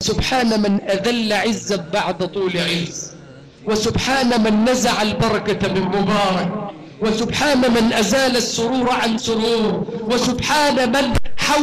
سبحان من أذل عزا بعد طول عز وسبحان من نزع البركة من مبارك وسبحان من أزال السرور عن سرور وسبحان من حول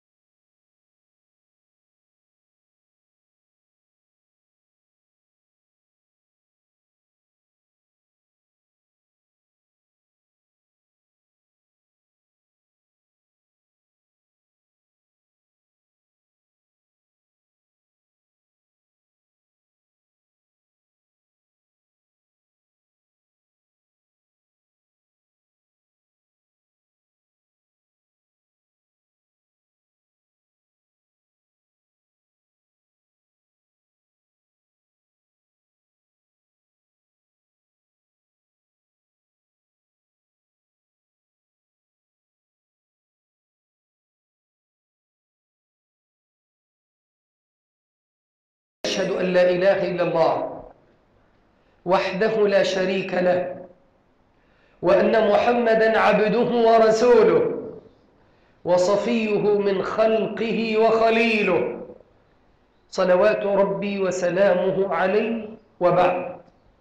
أشهد أن لا إله إلا الله وحده لا شريك له وأن محمدا عبده ورسوله وصفيه من خلقه وخليله صلوات ربي وسلامه عليه وبعد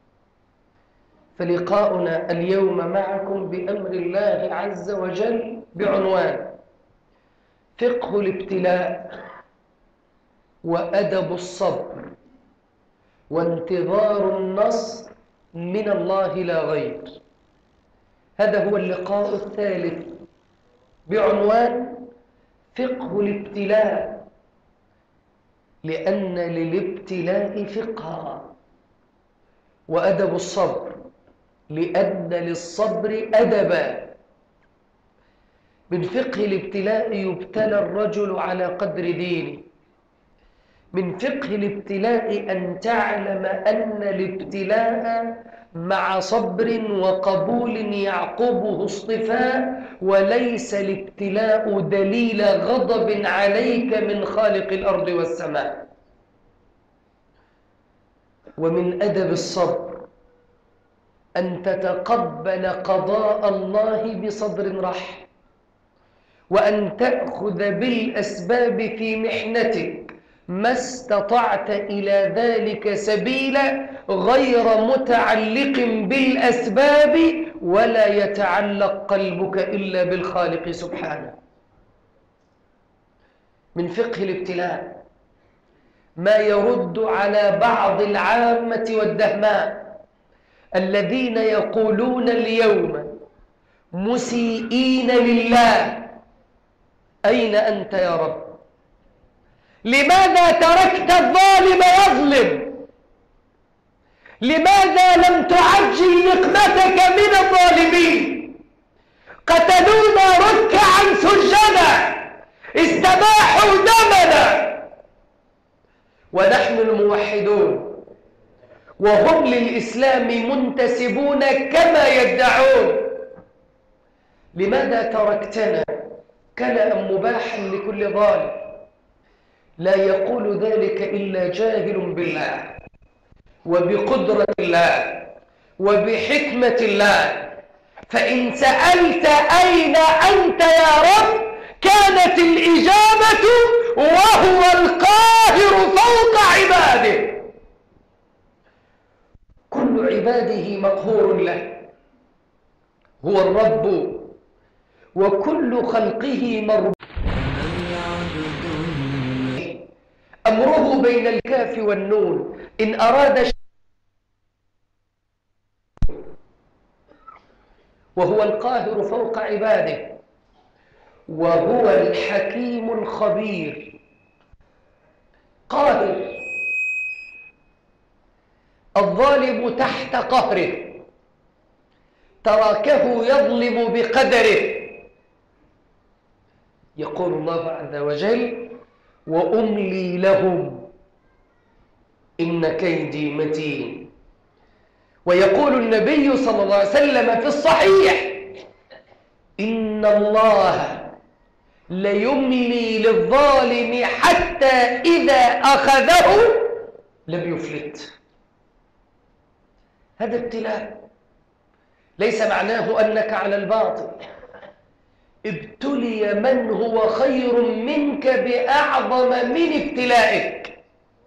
فلقاؤنا اليوم معكم بأمر الله عز وجل بعنوان فقه الابتلاء وأدب الصبر وانتظار النصر من الله لا غير هذا هو اللقاء الثالث بعنوان فقه الابتلاء لأن للابتلاء فقها وأدب الصبر لأن للصبر أدبا من فقه الابتلاء يبتلى الرجل على قدر دينه من فقه الابتلاء أن تعلم أن الابتلاء مع صبر وقبول يعقبه اصطفاء وليس الابتلاء دليل غضب عليك من خالق الأرض والسماء ومن أدب الصبر أن تتقبل قضاء الله بصدر رحب وأن تأخذ بالأسباب في محنتك ما استطعت إلى ذلك سبيلا غير متعلق بالأسباب ولا يتعلق قلبك إلا بالخالق سبحانه من فقه الابتلاء ما يرد على بعض العامة والدهماء الذين يقولون اليوم مسيئين لله أين أنت يا رب لماذا تركت الظالم يظلم لماذا لم تعجل نقمتك من الظالمين قتلونا ركعا سجدا استباحوا دمنا ونحن الموحدون وهم للإسلام منتسبون كما يدعون لماذا تركتنا كلأ مباحا لكل ظالم لا يقول ذلك إلا جاهل بالله وبقدرة الله وبحكمة الله فإن سألت أين أنت يا رب كانت الإجابة وهو القاهر فوق عباده كل عباده مقهور له هو الرب وكل خلقه مربوط أمره بين الكاف والنون إن أراد وهو القاهر فوق عباده وهو الحكيم الخبير قاهر الظالم تحت قهره تركه يظلم بقدره يقول الله عز وجل وأملي لهم إن كيدي متين ويقول النبي صلى الله عليه وسلم في الصحيح إن الله ليملي للظالم حتى إذا أخذه لم يفلت هذا ابتلاء ليس معناه أنك على الباطل ابتلي من هو خير منك بأعظم من ابتلائك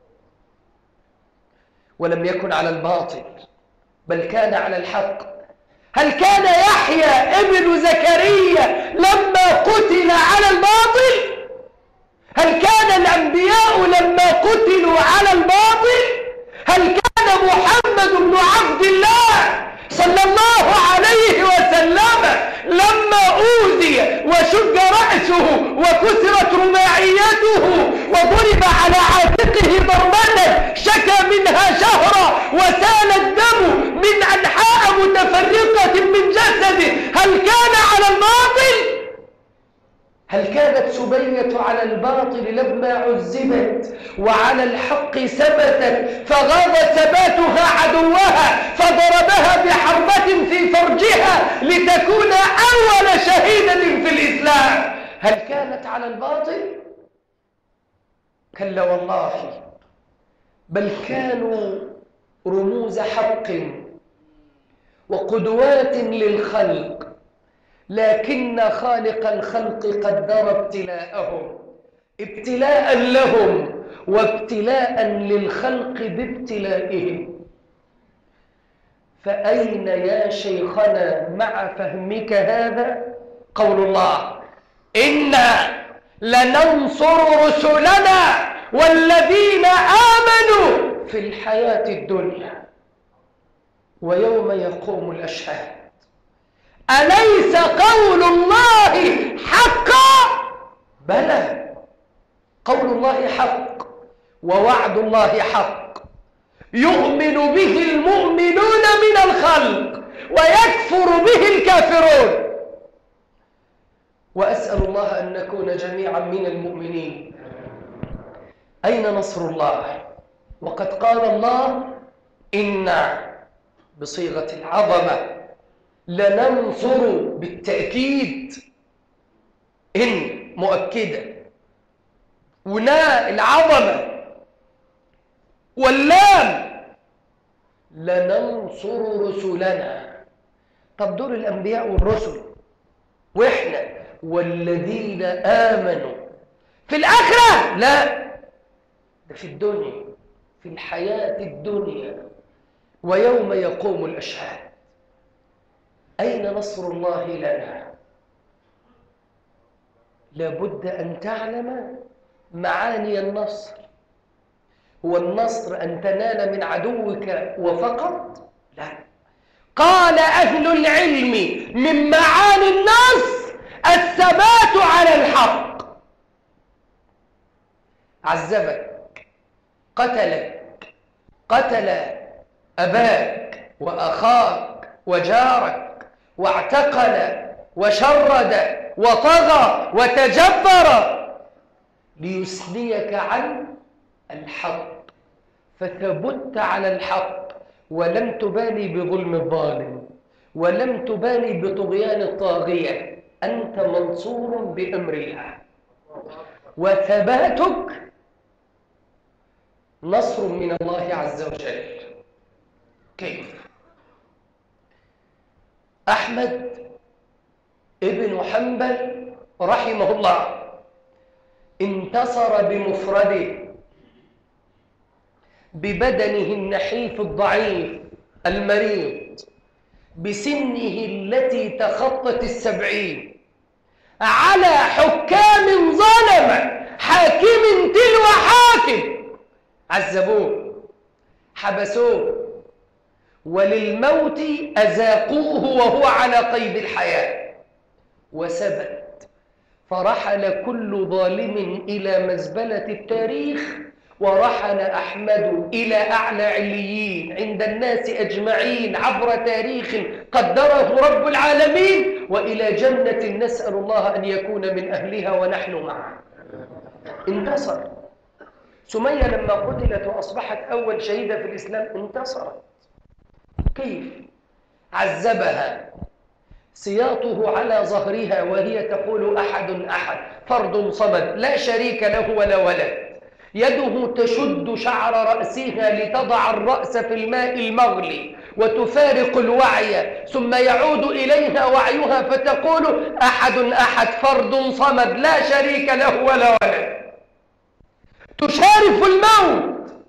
ولم يكن على الباطل بل كان على الحق هل كان يحيى ابن زكريا لما قتل على الباطل هل كان الأنبياء لما قتلوا على الباطل هل كان محمد بن عبد الله صلى الله عليه وسلم لما أوذي وشج رأسه وكسرت رماعيته وضرب على عاتقه ضربة شكى منها شهرا وسال الدم من أنحاء متفرقة من جسده هل كان على الباطل؟ هل كانت سبية على الباطل لما عذبت وعلى الحق ثبتت فغاب ثباتها عدوها فضربها بحربة في فرجها لتكون أول شهيدة في الإسلام هل كانت على الباطل؟ كلا والله بل كانوا رموز حق وقدوات للخلق لكن خالق الخلق قدر ابتلاءهم ابتلاء لهم وابتلاء للخلق بابتلائهم فأين يا شيخنا مع فهمك هذا قول الله إنا لننصر رسلنا والذين آمنوا في الحياة الدنيا ويوم يقوم الأشهاد أليس قول الله حقا بلى قول الله حق ووعد الله حق يؤمن به المؤمنون من الخلق ويكفر به الكافرون وأسأل الله أن نكون جميعا من المؤمنين أين نصر الله وقد قال الله إنا بصيغة العظمة لننصر بالتأكيد إن مؤكدة ونا العظمة واللام لننصر رسلنا طب دول الأنبياء والرسل وإحنا والذين آمنوا في الآخرة لا ده في الدنيا في الحياة الدنيا ويوم يقوم الأشهاد أين نصر الله لنا لابد أن تعلم معاني النصر هو النصر أن تنال من عدوك وفقط لا قال أهل العلم من معاني النصر الثبات على الحق عذبك قتلك قتل أباك وأخاك وجارك واعتقل وشرد وطغى وتجبر ليثنيك عن الحق فثبت على الحق ولم تبالي بظلم الظالم ولم تبالي بطغيان الطاغية أنت منصور بأمر الله وثباتك نصر من الله عز وجل كيف أحمد ابن حنبل رحمه الله انتصر بمفرده ببدنه النحيف الضعيف المريض بسنه التي تخطت السبعين على حكام ظلمة حاكم تلو حاكم عذبوه حبسوه وللموت أذاقوه وهو على قيد الحياة وثبت فرحل كل ظالم إلى مزبلة التاريخ ورحل أحمد إلى أعلى عليين عند الناس أجمعين عبر تاريخ قدره رب العالمين وإلى جنة نسأل الله أن يكون من أهلها ونحن معه انتصر سمية لما قتلت وأصبحت أول شهيدة في الإسلام انتصرت كيف عذبها سياطه على ظهرها وهي تقول أحد أحد فرد صمد لا شريك له ولا ولد يده تشد شعر رأسها لتضع الرأس في الماء المغلي وتفارق الوعي ثم يعود إليها وعيها فتقول أحد أحد فرد صمد لا شريك له ولا ولد تشارف الموت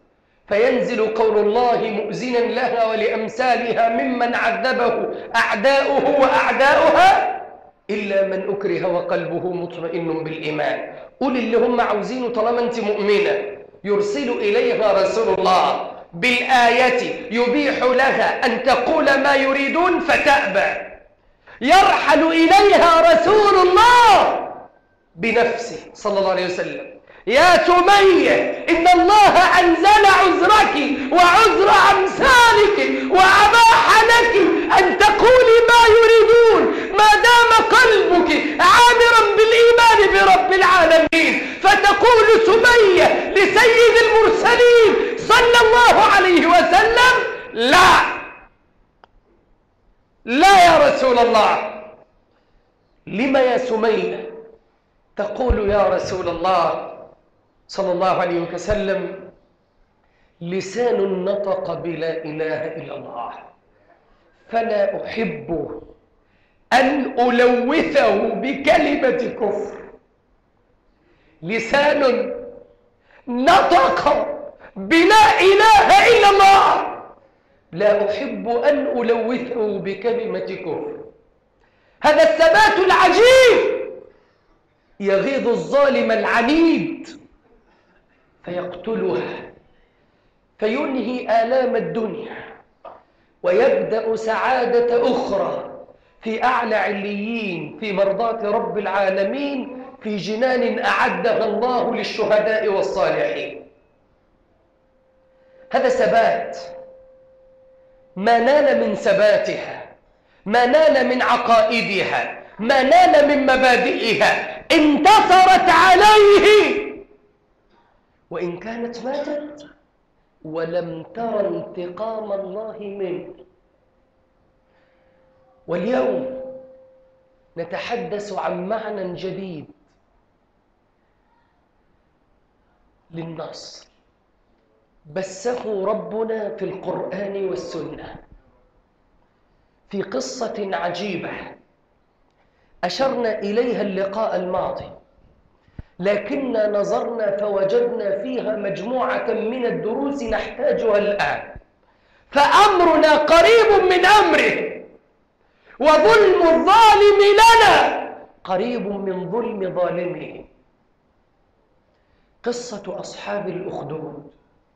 فينزل قول الله مؤذنا لها ولأمثالها ممن عذبه أعداؤه وأعداؤها إلا من أكره وقلبه مطمئن بالإيمان قول اللي هم عاوزينه طالما أنت مؤمنة يرسل إليها رسول الله بالآية يبيح لها أن تقول ما يريدون فتأبى يرحل إليها رسول الله بنفسه صلى الله عليه وسلم يا سمية إن الله أنزل عذرك وعذر أمثالك وأباح لك أن تقولي ما يريدون ما دام قلبك عامرا بالإيمان برب العالمين فتقول سمية لسيد المرسلين صلى الله عليه وسلم لا لا يا رسول الله لما يا سمية تقول يا رسول الله صلى الله عليه وسلم لسان نطق بلا إله إلا الله فلا أحب أن ألوثه بكلمة كفر لسان نطق بلا إله إلا الله لا أحب أن ألوثه بكلمة كفر هذا الثبات العجيب يغيظ الظالم العنيد فيقتلها فينهي آلام الدنيا ويبدأ سعادة أخرى في أعلى عليين في مرضاة رب العالمين في جنان أعدها الله للشهداء والصالحين هذا ثبات ما نال من ثباتها ما نال من عقائدها ما نال من مبادئها انتصرت عليه وإن كانت ماتت ولم تر انتقام الله منه واليوم نتحدث عن معنى جديد للنصر بثه ربنا في القرآن والسنة في قصة عجيبة أشرنا إليها اللقاء الماضي لكننا نظرنا فوجدنا فيها مجموعة من الدروس نحتاجها الآن فأمرنا قريب من أمره وظلم الظالم لنا قريب من ظلم ظالمه قصة أصحاب الأخدود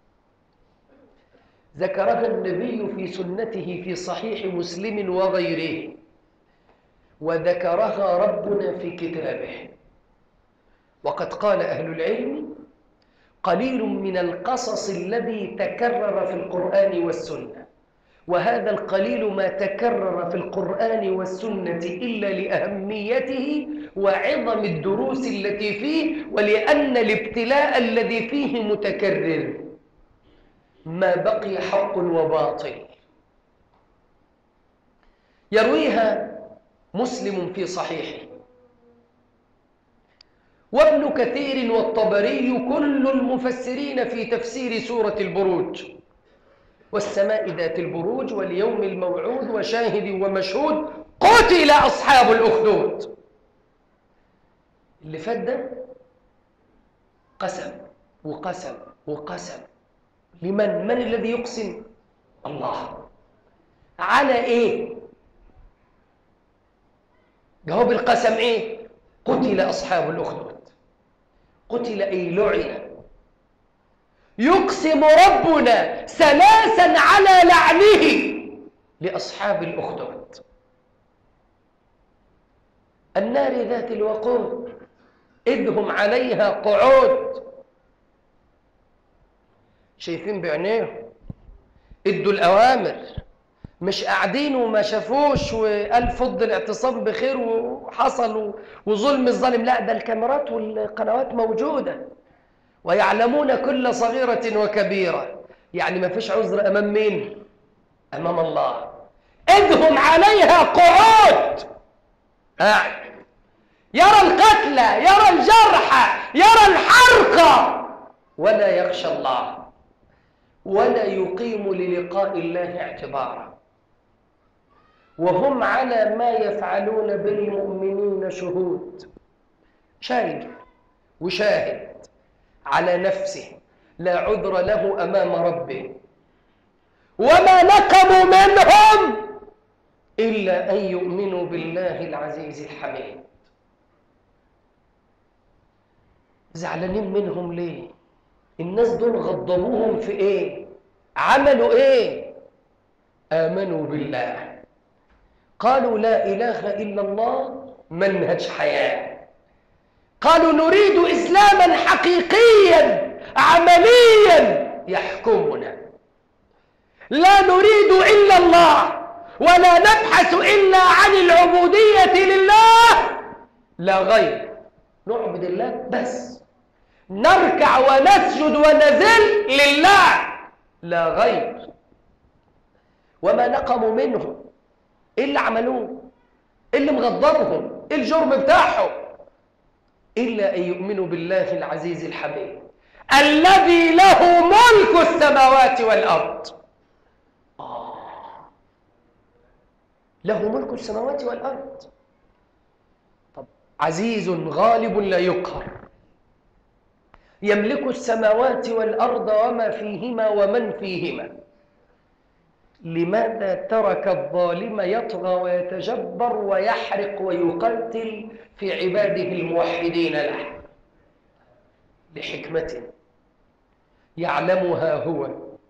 ذكرها النبي في سنته في صحيح مسلم وغيره وذكرها ربنا في كتابه وقد قال أهل العلم قليل من القصص الذي تكرر في القرآن والسنة وهذا القليل ما تكرر في القرآن والسنة إلا لأهميته وعظم الدروس التي فيه ولأن الابتلاء الذي فيه متكرر ما بقي حق وباطل يرويها مسلم في صحيحه وابن كثير والطبري كل المفسرين في تفسير سورة البروج والسماء ذات البروج واليوم الموعود وشاهد ومشهود قتل أصحاب الأخدود اللي فات ده قسم وقسم وقسم لمن من الذي يقسم الله على ايه جواب القسم ايه قتل اصحاب الاخدود قتل اي لعن يقسم ربنا ثلاثا على لعنه لاصحاب الاخدود النار ذات الوقود اذ هم عليها قعود شايفين بعينيهم ادوا الاوامر مش قاعدين وما شافوش وقال فض الاعتصام بخير وحصل وظلم الظالم لا ده الكاميرات والقنوات موجوده ويعلمون كل صغيره وكبيره يعني ما فيش عذر امام مين امام الله اذ هم عليها قعود قاعد يرى القتلى يرى الجرحى يرى الحرقى ولا يخشى الله ولا يقيم للقاء الله اعتبارا وهم على ما يفعلون بالمؤمنين شهود شاهد وشاهد على نفسه لا عذر له أمام ربه وما نقموا منهم إلا أن يؤمنوا بالله العزيز الحميد زعلانين منهم ليه الناس دول غضبوهم في ايه عملوا ايه آمنوا بالله قالوا لا إله إلا الله منهج حياة قالوا نريد إسلاما حقيقيا عمليا يحكمنا لا نريد إلا الله ولا نبحث إلا عن العبودية لله لا غير نعبد الله بس نركع ونسجد ونزل لله لا غير وما نقموا منهم ايه اللي عملوه ايه اللي مغضبهم ايه الجرم بتاعهم الا ان يؤمنوا بالله العزيز الحميد الذي له ملك السماوات والارض آه. له ملك السماوات والارض طب عزيز غالب لا يقهر يملك السماوات والارض وما فيهما ومن فيهما لماذا ترك الظالم يطغى ويتجبر ويحرق ويقتل في عباده الموحدين له لحكمة يعلمها هو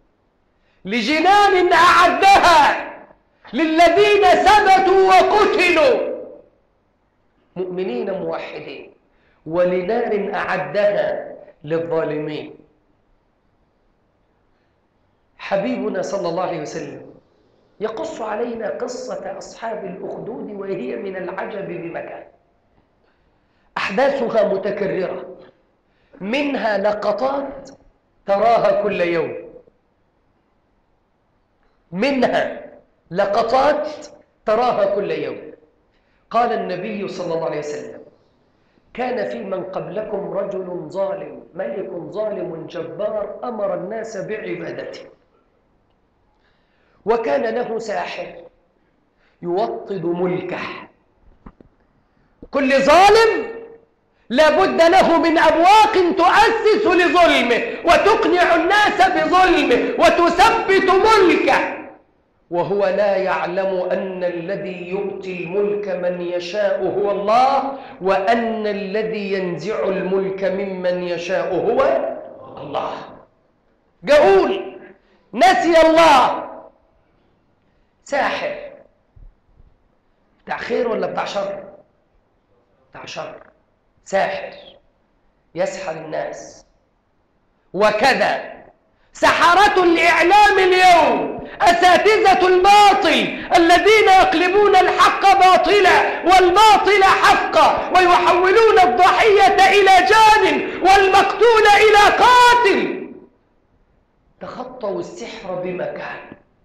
لجنان أعدها للذين ثبتوا وقتلوا مؤمنين موحدين ولنار أعدها للظالمين حبيبنا صلى الله عليه وسلم يقص علينا قصة أصحاب الأخدود وهي من العجب بمكان أحداثها متكررة منها لقطات تراها كل يوم منها لقطات تراها كل يوم قال النبي صلى الله عليه وسلم كان في من قبلكم رجل ظالم ملك ظالم جبار أمر الناس بعبادته وكان له ساحر يوطد ملكه كل ظالم لابد له من أبواق تؤسس لظلمه وتقنع الناس بظلمه وتثبت ملكه وهو لا يعلم أن الذي يؤتي الملك من يشاء هو الله وأن الذي ينزع الملك ممن يشاء هو الله جهول نسي الله ساحر بتاع خير ولا بتاع شر بتاع شر ساحر يسحر الناس وكذا سحرة الإعلام اليوم أساتذة الباطل الذين يقلبون الحق باطلا والباطل حقا ويحولون الضحية إلى جان والمقتول إلى قاتل تخطوا السحر بمكان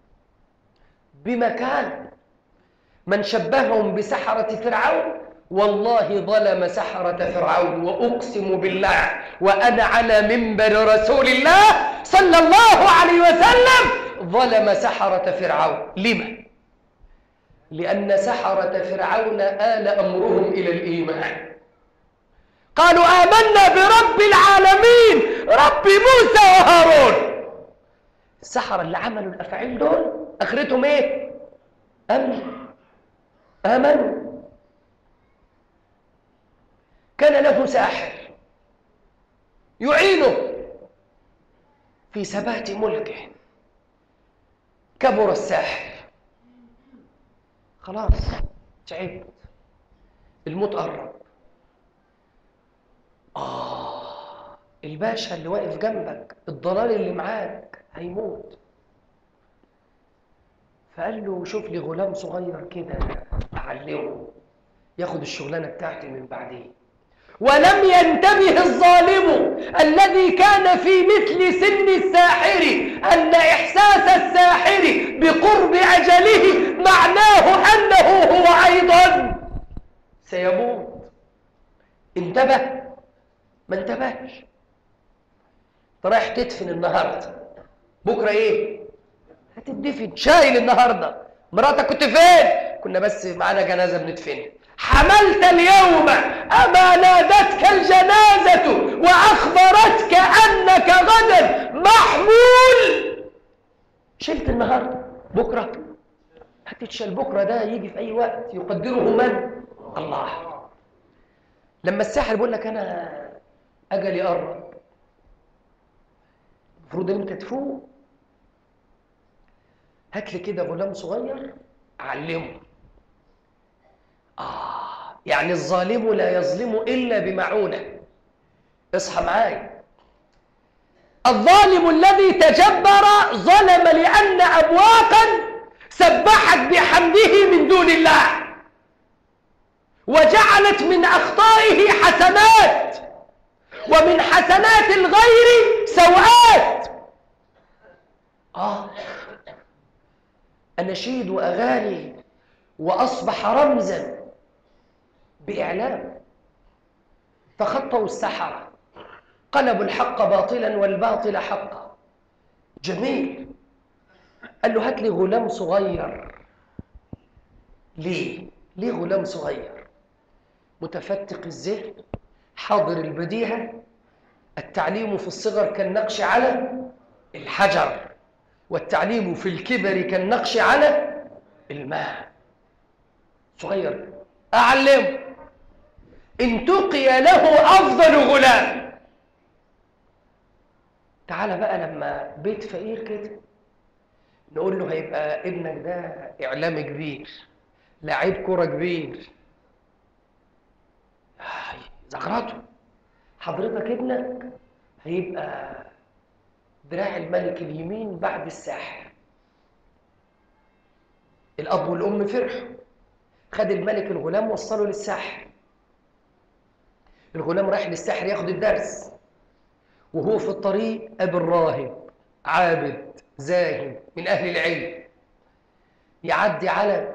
بمكان من شبههم بسحرة فرعون والله ظلم سحرة فرعون وأقسم بالله وأنا على منبر رسول الله صلى الله عليه وسلم ظلم سحرة فرعون لما؟ لأن سحرة فرعون آل أمرهم إلى الإيمان قالوا آمنا برب العالمين رب موسى وهارون السحرة اللي عملوا الأفعال دول آخرتهم إيه؟ أمن آمنوا كان له ساحر يعينه في ثبات ملكه كبر الساحر خلاص تعبت الموت قرب آه الباشا اللي واقف جنبك الضلال اللي معاك هيموت فقال له شوف لي غلام صغير كده أعلمه ياخد الشغلانة بتاعتي من بعدين ولم ينتبه الظالم الذي كان في مثل سن الساحر أن إحساس الساحر بقرب أجله معناه أنه هو أيضا سيموت انتبه ما انتبهش انت رايح تدفن النهارده بكره ايه هتدفن شايل النهارده مراتك كنت فين كنا بس معانا جنازه بندفنها حملت اليوم أما نادتك الجنازة وأخبرتك أنك غدا فشل بكرة ده يجي في أي وقت يقدره من؟ الله لما الساحر بيقول لك أنا أجلي قرب المفروض أنت تفوق هات لي كده غلام صغير علمه آه يعني الظالم لا يظلم إلا بمعونة اصحى معايا الظالم الذي تجبر ظلم لأن أبواقا سبحت بحمده من دون الله وجعلت من أخطائه حسنات ومن حسنات الغير سوءات آه أناشيد وأغاني وأصبح رمزا بإعلام تخطوا السحرة قلبوا الحق باطلا والباطل حقا جميل قال له هات لي غلام صغير ليه؟ ليه غلام صغير؟ متفتق الذهن حاضر البديهة التعليم في الصغر كالنقش على الحجر والتعليم في الكبر كالنقش على الماء صغير أعلم إن تقي له أفضل غلام تعال بقى لما بيت فقير كده نقول له هيبقى ابنك ده إعلام كبير لعيب كرة كبير زغرته حضرتك ابنك هيبقى دراع الملك اليمين بعد الساحر الأب والأم فرحوا خد الملك الغلام وصله للساحر الغلام رايح للساحر ياخد الدرس وهو في الطريق قابل راهب عابد زاهد من أهل العلم يعدي على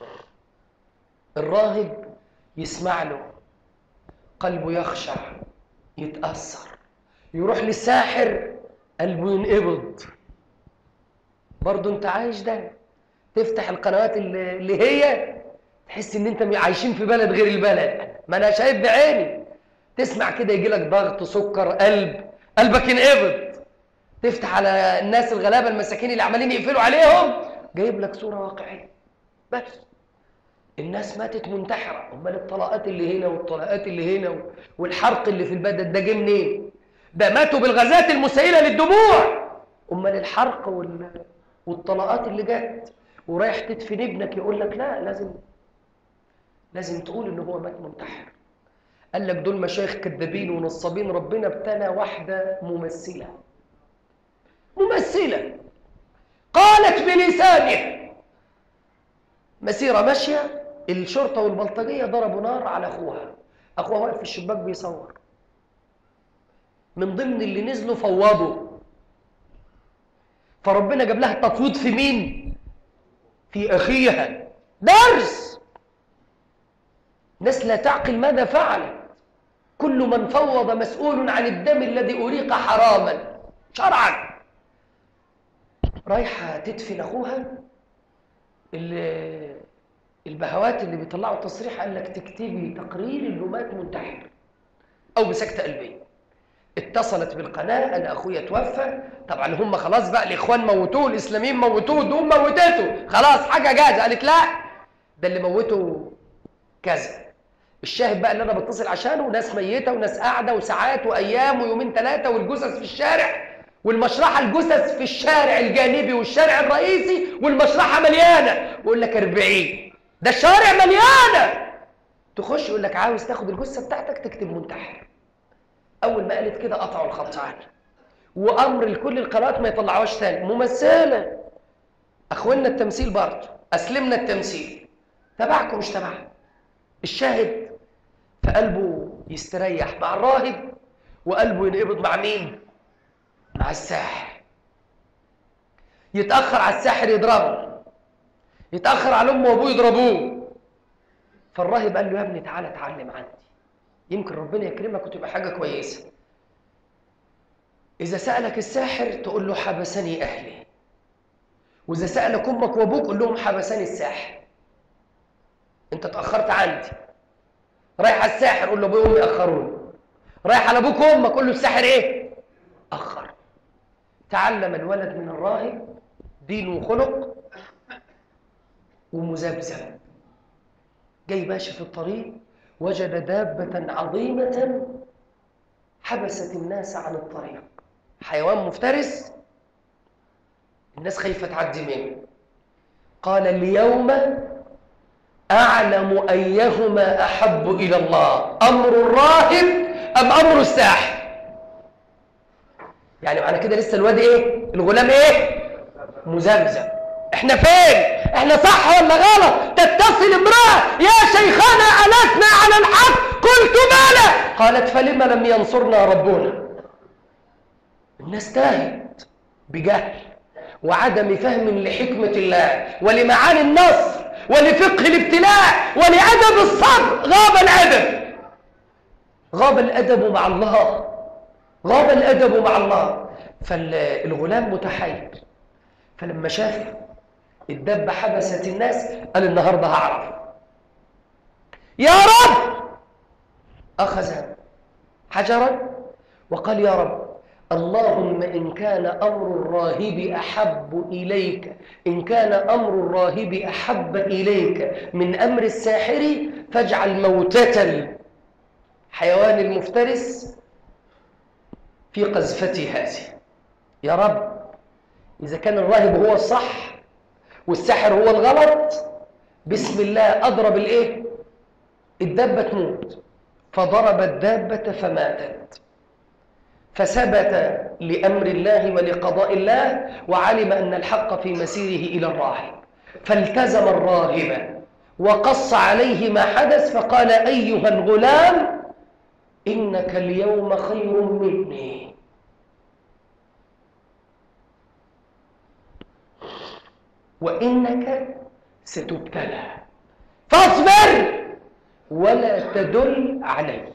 الراهب يسمع له قلبه يخشع يتأثر يروح للساحر قلبه ينقبض برضه انت عايش ده تفتح القنوات اللي اللي هي تحس ان انت عايشين في بلد غير البلد ما انا شايف بعيني تسمع كده يجي لك ضغط سكر قلب قلبك ينقبض تفتح على الناس الغلابه المساكين اللي عمالين يقفلوا عليهم جايب لك صوره واقعيه بس الناس ماتت منتحره امال الطلاقات اللي هنا والطلاقات اللي هنا والحرق اللي في البلد ده جه منين ده ماتوا بالغازات المسيله للدموع امال الحرق وال... والطلاقات اللي جت ورايح تدفن ابنك يقول لك لا لازم لازم تقول ان هو مات منتحر قال لك دول مشايخ كذابين ونصابين ربنا ابتلى واحده ممثله ممثله قالت بلسانها مسيره ماشيه الشرطه والبلطجيه ضربوا نار على اخوها اخوها واقف في الشباك بيصور من ضمن اللي نزلوا فوضوا فربنا جاب لها تفويض في مين في اخيها درس ناس لا تعقل ماذا فعلت كل من فوض مسؤول عن الدم الذي أريق حراما شرعا رايحة تدفن أخوها اللي البهوات اللي بيطلعوا تصريح قال لك تكتبي تقرير انه مات منتحر او بسكتة قلبية اتصلت بالقناة انا اخويا توفى طبعا هم خلاص بقى الاخوان موتوه الاسلاميين موتوه دول موتته خلاص حاجة جاهزة قالت لا ده اللي موته كذا الشاهد بقى اللي انا بتصل عشانه ناس ميته وناس قاعده وساعات وايام ويومين ثلاثه والجثث في الشارع والمشرحه الجثث في الشارع الجانبي والشارع الرئيسي والمشرحه مليانه ويقول لك 40 ده الشوارع مليانه تخش يقول لك عاوز تاخد الجثه بتاعتك تكتب منتحر اول ما قالت كده قطعوا الخط عنها وامر لكل القنوات ما يطلعوهاش تاني ممثله اخواننا التمثيل برضه اسلمنا التمثيل تبعكم مش تبعكم الشاهد فقلبه يستريح مع الراهب وقلبه ينقبض مع مين؟ مع الساحر يتأخر على الساحر يضربه يتأخر على أمه وأبوه يضربوه فالراهب قال له يا ابني تعالى اتعلم عندي يمكن ربنا يكرمك وتبقى حاجة كويسة إذا سألك الساحر تقول له حبسني أهلي وإذا سألك أمك وأبوك قول لهم حبسني الساحر أنت اتأخرت عندي رايح على الساحر قول له ابويا وامي اخروني رايح على ابوك وامك قول له الساحر ايه اخر تعلم الولد من الراهب دين وخلق ومذبذب جاي ماشي في الطريق وجد دابة عظيمة حبست الناس عن الطريق حيوان مفترس الناس خايفة تعدي منه قال اليوم أعلم أيهما أحب إلى الله أمر الراهب أم أمر الساحر يعني معنى كده لسه الواد إيه الغلام إيه مزمزم إحنا فين إحنا صح ولا غلط تتصل امرأة يا شيخنا ألسنا على الحق قلت بلى قالت فلما لم ينصرنا ربنا الناس تاهت بجهل وعدم فهم لحكمة الله ولمعاني النصر ولفقه الابتلاء ولأدب الصبر غاب الأدب غاب الأدب مع الله غاب الأدب مع الله فالغلام متحير فلما شاف الدبة حبست الناس قال النهاردة هعرف يا رب أخذ حجرا وقال يا رب اللهم إن كان أمر الراهب أحب إليك إن كان أمر الراهب أحب إليك من أمر الساحر فاجعل موتة الحيوان المفترس في قذفتي هذه يا رب إذا كان الراهب هو الصح والساحر هو الغلط بسم الله أضرب الإيه؟ الدابة تموت فضرب الدابة فماتت فثبت لأمر الله ولقضاء الله وعلم أن الحق في مسيره إلى الراهب فالتزم الراهب وقص عليه ما حدث فقال أيها الغلام إنك اليوم خير مني وإنك ستبتلى فاصبر ولا تدل علي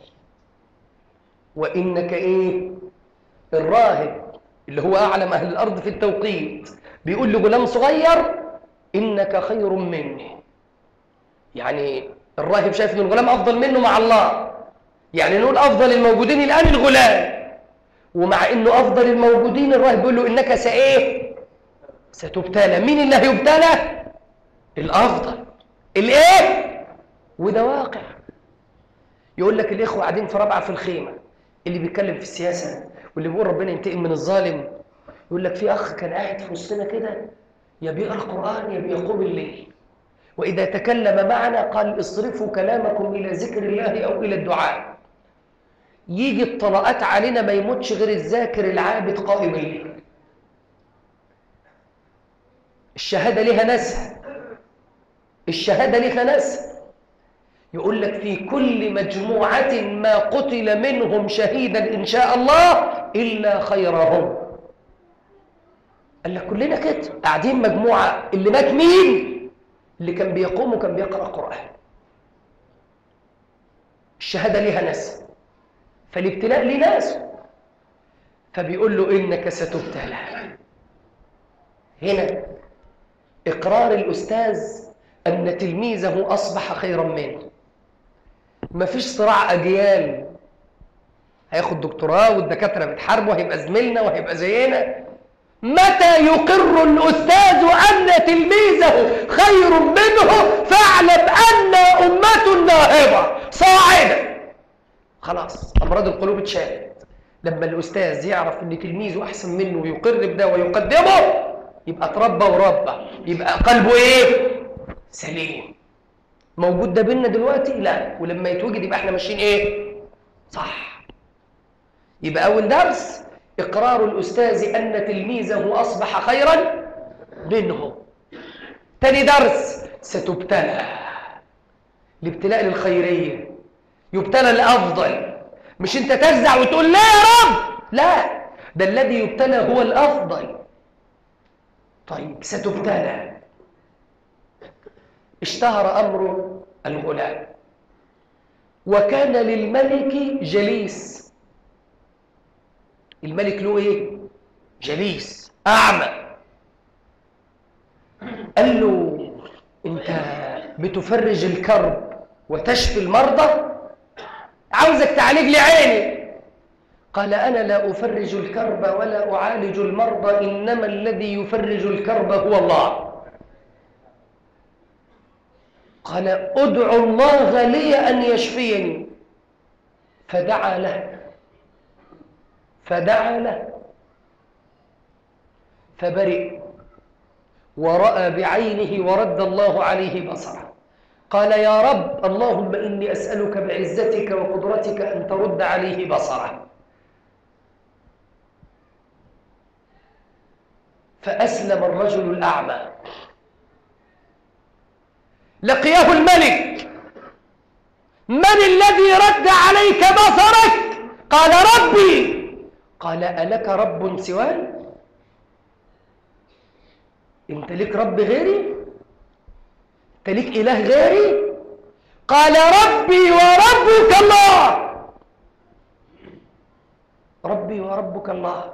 وإنك إيه الراهب اللي هو أعلم أهل الأرض في التوقيت بيقول لغلام صغير إنك خير مني يعني الراهب شايف إن الغلام أفضل منه مع الله يعني نقول أفضل الموجودين الآن الغلام ومع إنه أفضل الموجودين الراهب بيقول له إنك سإيه ستبتلى مين اللي هيبتلى الأفضل الإيه وده واقع يقول لك الإخوة قاعدين في رابعة في الخيمة اللي بيتكلم في السياسة واللي بيقول ربنا ينتقم من الظالم يقول لك في أخ كان قاعد في وسطنا كده يا بيقرأ القرآن يا بيقوم الليل وإذا تكلم معنا قال اصرفوا كلامكم إلى ذكر الله أو إلى الدعاء يجي الطلقات علينا ما يموتش غير الذاكر العابد قائم الليل الشهادة لها ناسها الشهادة لها ناسها يقول لك في كل مجموعة ما قتل منهم شهيدا إن شاء الله إلا خيرهم قال لك كلنا كده قاعدين مجموعة اللي مات مين اللي كان بيقوم وكان بيقرأ قرآن الشهادة ليها ناس فالابتلاء ليه ناس فبيقول له إنك ستبتلى هنا إقرار الأستاذ أن تلميذه أصبح خيرا منه مفيش صراع أجيال هياخد دكتوراه والدكاترة بتحاربه هيبقى زميلنا وهيبقى زينا متى يقر الأستاذ أن تلميذه خير منه فاعلم أن أمة ناهضة صاعدة خلاص أمراض القلوب اتشالت لما الأستاذ يعرف أن تلميذه أحسن منه ويقر بده ويقدمه يبقى اتربى وربى يبقى قلبه إيه؟ سليم موجود ده بينا دلوقتي؟ لا ولما يتوجد يبقى احنا ماشيين إيه؟ صح يبقى أول درس إقرار الأستاذ أن تلميذه أصبح خيرا منه تاني درس ستبتلى الابتلاء للخيرية يبتلى الأفضل مش أنت تفزع وتقول لا يا رب لا ده الذي يبتلى هو الأفضل طيب ستبتلى اشتهر أمر الغلام وكان للملك جليس الملك له ايه جليس اعمى قال له انت بتفرج الكرب وتشفي المرضى عاوزك تعالج لي عيني قال انا لا افرج الكرب ولا اعالج المرضى انما الذي يفرج الكرب هو الله قال ادعو الله لي أن يشفيني فدعا له فدعا له فبرئ ورأى بعينه ورد الله عليه بصره قال يا رب اللهم إني أسألك بعزتك وقدرتك أن ترد عليه بصره فأسلم الرجل الأعمى لقيه الملك من الذي رد عليك بصرك قال ربي قال ألك رب سواي انت لك رب غيري انت لك اله غيري قال ربي وربك الله ربي وربك الله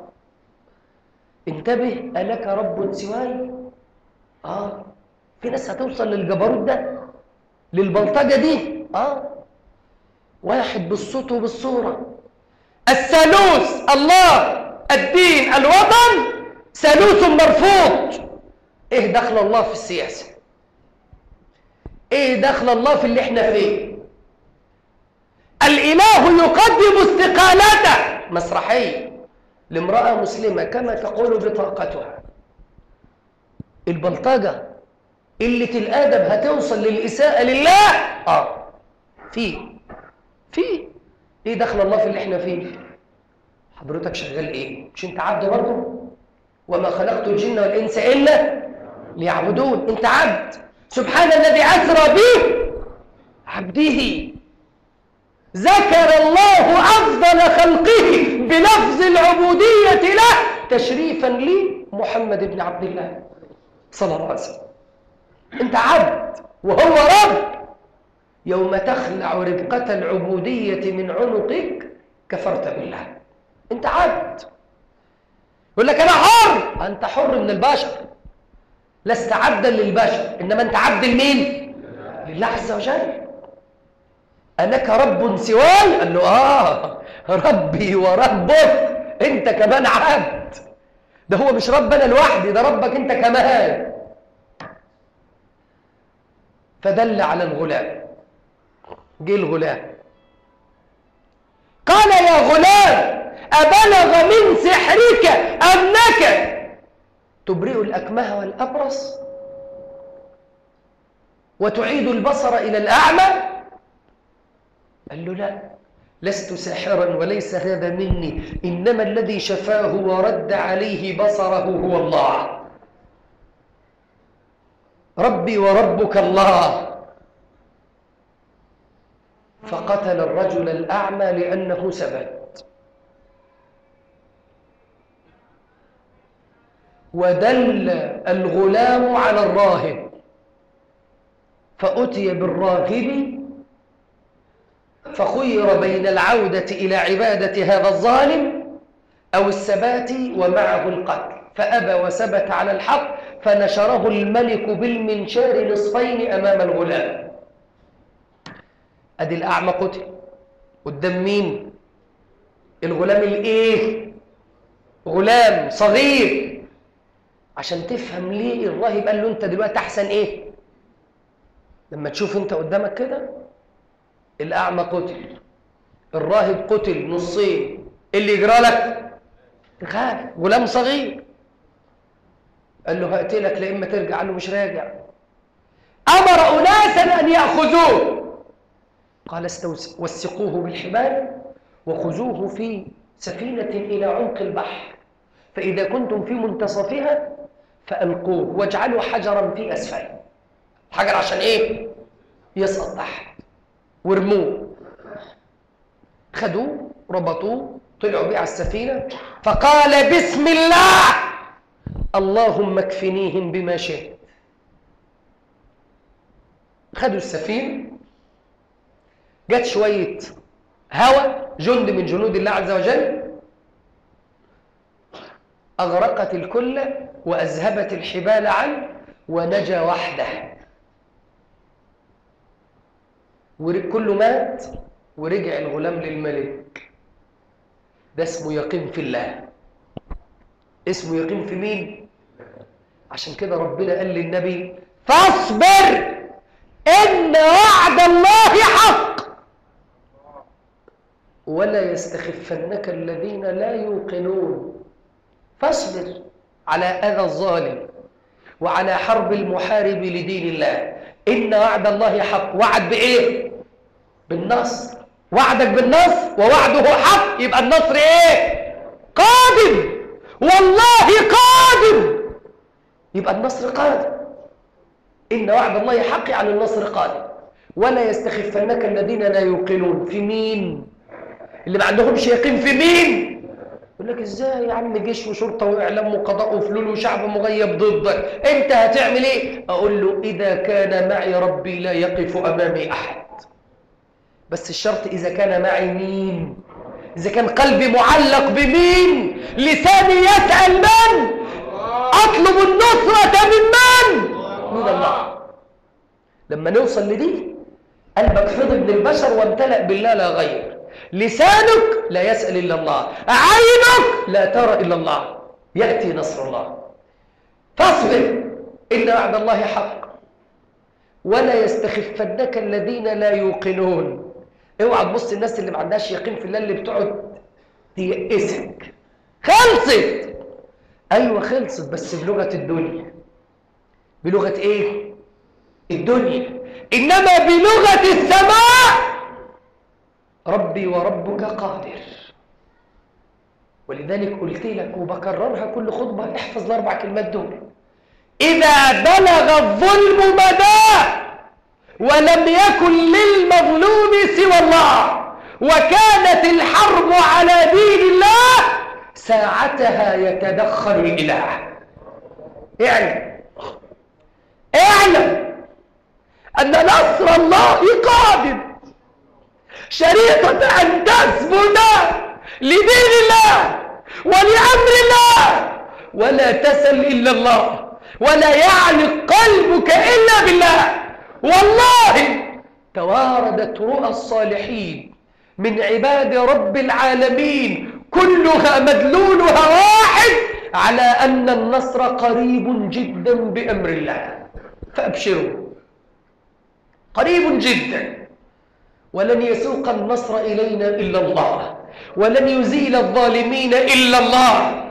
انتبه ألك رب سواي اه في ناس هتوصل للجبروت ده للبلطجة دي اه واحد بالصوت وبالصورة الثالوث الله الدين الوطن ثالوث مرفوض ايه دخل الله في السياسة ايه دخل الله في اللي احنا فيه الاله يقدم استقالته مسرحية لامرأة مسلمة كما تقول بطاقتها البلطجة قلة الادب هتوصل للاساءة لله اه في في ايه دخل الله في اللي احنا فيه حضرتك شغال ايه مش انت عبد برضه وما خلقت الجن والانس الا ليعبدون انت عبد سبحان الذي اسرى به عبده ذكر الله افضل خلقه بلفظ العبوديه له تشريفا لي محمد بن عبد الله صلى الله عليه وسلم انت عبد وهو رب يوم تخلع ربقة العبودية من عنقك كفرت بالله انت عبد يقول لك انا حر انت حر من البشر لست عبدا للبشر انما انت عبد لمين لله عز وجل انك رب سواي قال له اه ربي وربك انت كمان عبد ده هو مش رب انا لوحدي ده ربك انت كمان فدل على الغلام جه الغلام قال يا غلام أبلغ من سحرك أنك تبرئ الأكمه والأبرص وتعيد البصر إلى الأعمى قال له لا لست ساحرا وليس هذا مني إنما الذي شفاه ورد عليه بصره هو الله ربي وربك الله فقتل الرجل الأعمى لأنه سبت ودل الغلام على الراهب فأتي بالراغب فخير بين العودة إلى عبادة هذا الظالم أو الثبات ومعه القتل فأبى وثبت على الحق فنشره الملك بالمنشار نصفين أمام الغلام ادي الاعمى قتل قدام مين الغلام الايه غلام صغير عشان تفهم ليه الراهب قال له انت دلوقتي احسن ايه لما تشوف انت قدامك كده الاعمى قتل الراهب قتل نصين إيه اللي يجرى لك تخاف غلام صغير قال له هقتلك لا اما ترجع قال له مش راجع امر اناسا ان ياخذوه قال وثقوه بالحبال وخذوه في سفينة إلى عمق البحر فإذا كنتم في منتصفها فألقوه واجعلوا حجرا في أسفله حجر عشان إيه؟ يسقط تحت وارموه خدوه ربطوه طلعوا بيه على السفينة فقال بسم الله اللهم اكفنيهم بما شئت خدوا السفينة جت شوية هوى جند من جنود الله عز وجل أغرقت الكل وأذهبت الحبال عنه ونجا وحده كله مات ورجع الغلام للملك ده اسمه يقين في الله اسمه يقين في مين عشان كده ربنا قال للنبي فاصبر إن وعد الله حق ولا يستخفنك الذين لا يوقنون فاصبر على أذى الظالم وعلى حرب المحارب لدين الله إن وعد الله حق وعد بإيه؟ بالنصر وعدك بالنصر ووعده حق يبقى النصر إيه؟ قادم والله قادم يبقى النصر قادم إن وعد الله حق يعني النصر قادم ولا يستخفنك الذين لا يوقنون في مين اللي ما عندهمش يقين في مين يقول لك ازاي يا عم جيش وشرطه واعلام وقضاء وفلول وشعب مغيب ضدك انت هتعمل ايه اقول له اذا كان معي ربي لا يقف امامي احد بس الشرط اذا كان معي مين اذا كان قلبي معلق بمين لساني يسال من اطلب النصره من من من الله لما نوصل لدي قلبك فضل من البشر وامتلأ بالله لا غير لسانك لا يسأل إلا الله عينك لا ترى إلا الله يأتي نصر الله فاصبر إن وعد الله حق ولا يستخفنك الذين لا يوقنون اوعى تبص الناس اللي ما عندهاش يقين في الله اللي بتقعد تيأسك خلصت ايوه خلصت بس بلغه الدنيا بلغه ايه الدنيا انما بلغه السماء ربي وربك قادر ولذلك قلت لك وبكررها كل خطبه احفظ الاربع كلمات دول اذا بلغ الظلم مداه ولم يكن للمظلوم سوى الله وكانت الحرب على دين الله ساعتها يتدخل الاله اعلم اعلم ان نصر الله قادم شريطة أن تثبت لدين الله ولأمر الله ولا تسل إلا الله ولا يعلق قلبك إلا بالله والله تواردت رؤى الصالحين من عباد رب العالمين كلها مدلولها واحد على أن النصر قريب جدا بأمر الله فأبشروا قريب جدا ولن يسوق النصر إلينا إلا الله ولن يزيل الظالمين إلا الله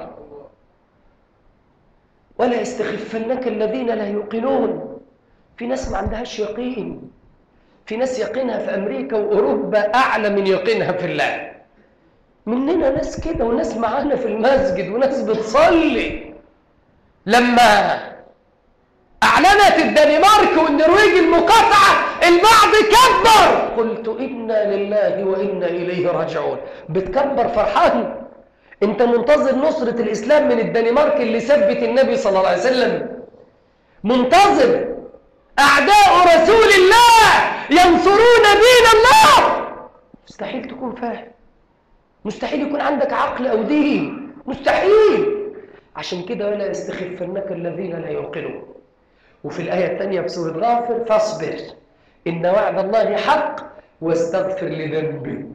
ولا يستخفنك الذين لا يوقنون في ناس ما عندهاش يقين في ناس يقينها في أمريكا وأوروبا أعلى من يقينها في الله مننا ناس كده وناس معانا في المسجد وناس بتصلي لما أعلنت الدنمارك والنرويج المقاطعة البعض كبر قلت إنا لله وإنا إليه راجعون بتكبر فرحان أنت منتظر نصرة الإسلام من الدنمارك اللي ثبت النبي صلى الله عليه وسلم منتظر أعداء رسول الله ينصرون دين الله مستحيل تكون فاهم مستحيل يكون عندك عقل أو دين مستحيل عشان كده ولا يستخفنك الذين لا يوقنون وفي الآية الثانية في سورة غافر فاصبر إن وعد الله حق واستغفر لذنبك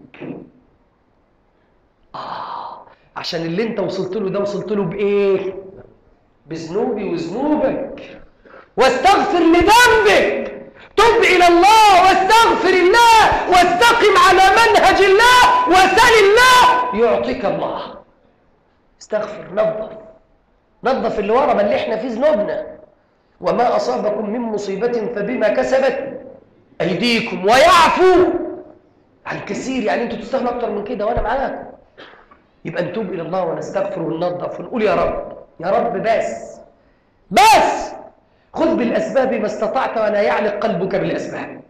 آه عشان اللي انت وصلت له ده وصلت له بإيه؟ بذنوبي وذنوبك واستغفر لذنبك تب إلى الله واستغفر الله واستقم على منهج الله وسل الله يعطيك الله استغفر نظف نظف اللي ورا ما اللي احنا فيه ذنوبنا وما أصابكم من مصيبة فبما كسبت أيديكم ويعفو عن كثير يعني أنتوا تستاهلوا أكتر من كده وأنا معاكم يبقى نتوب إلى الله ونستغفر وننظف ونقول يا رب يا رب بس بس خذ بالأسباب ما استطعت ولا يعلق قلبك بالأسباب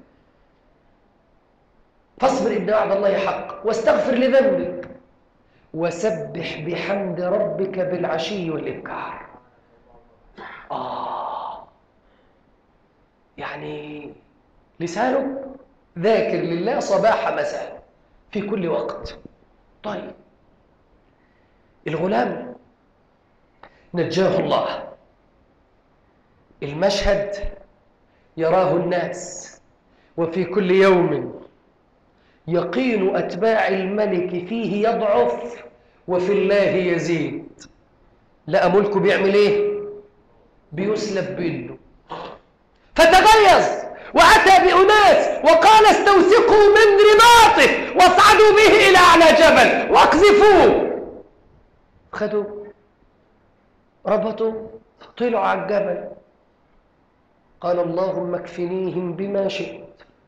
فاصبر إن وعد الله حق واستغفر لذنبك وسبح بحمد ربك بالعشي والإبكار آه يعني لسانك ذاكر لله صباح مساء في كل وقت طيب الغلام نجاه الله المشهد يراه الناس وفي كل يوم يقين أتباع الملك فيه يضعف وفي الله يزيد لقى ملكه بيعمل ايه بيسلب بيده فتغيظ وأتى بأناس وقال استوثقوا من رباطه واصعدوا به إلى أعلى جبل واقذفوه خدوا ربطوا طلعوا على الجبل قال اللهم اكفنيهم بما شئت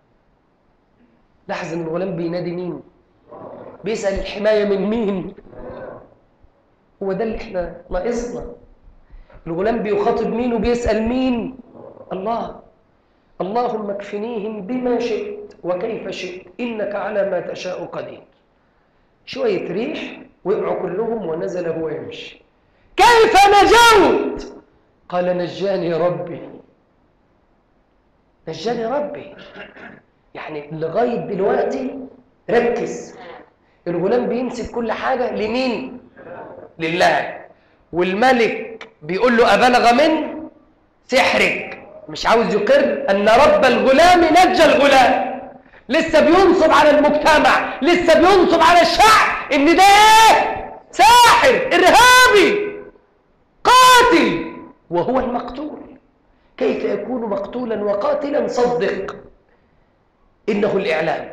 لاحظ ان الغلام بينادي مين بيسأل الحماية من مين هو ده اللي احنا ناقصنا الغلام بيخاطب مين وبيسأل مين الله اللهم اكفنيهم بما شئت وكيف شئت إنك على ما تشاء قدير شوية ريح وقعوا كلهم ونزل هو يمشي كيف نجوت قال نجاني ربي نجاني ربي يعني لغاية دلوقتي ركز الغلام بينسب كل حاجة لمين لله والملك بيقول له أبلغ من سحرك مش عاوز يقر أن رب الغلام نجى الغلام لسه بينصب على المجتمع لسه بينصب على الشعب ان ده ايه ساحر ارهابي قاتل وهو المقتول كيف يكون مقتولا وقاتلا صدق انه الاعلام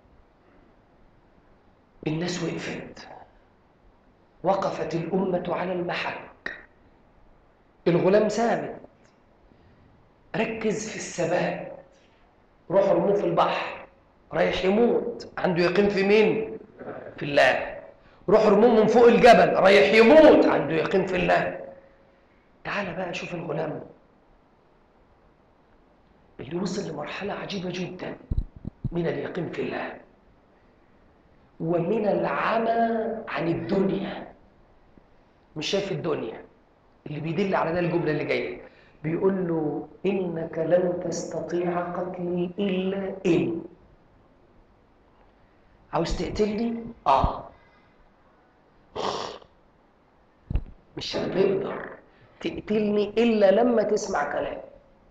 الناس وقفت وقفت الامه على المحك الغلام ثابت ركز في الثبات روح ارموه في البحر رايح يموت عنده يقين في مين في الله روح ارموه من فوق الجبل رايح يموت عنده يقين في الله تعال بقى شوف الغلام اللي وصل لمرحلة عجيبة جدا من اليقين في الله ومن العمى عن الدنيا مش شايف الدنيا اللي بيدل على ده الجملة اللي جاية بيقول له إنك لن تستطيع قتلي إلا إن عاوز تقتلني؟ آه مش هتقدر تقتلني إلا لما تسمع كلام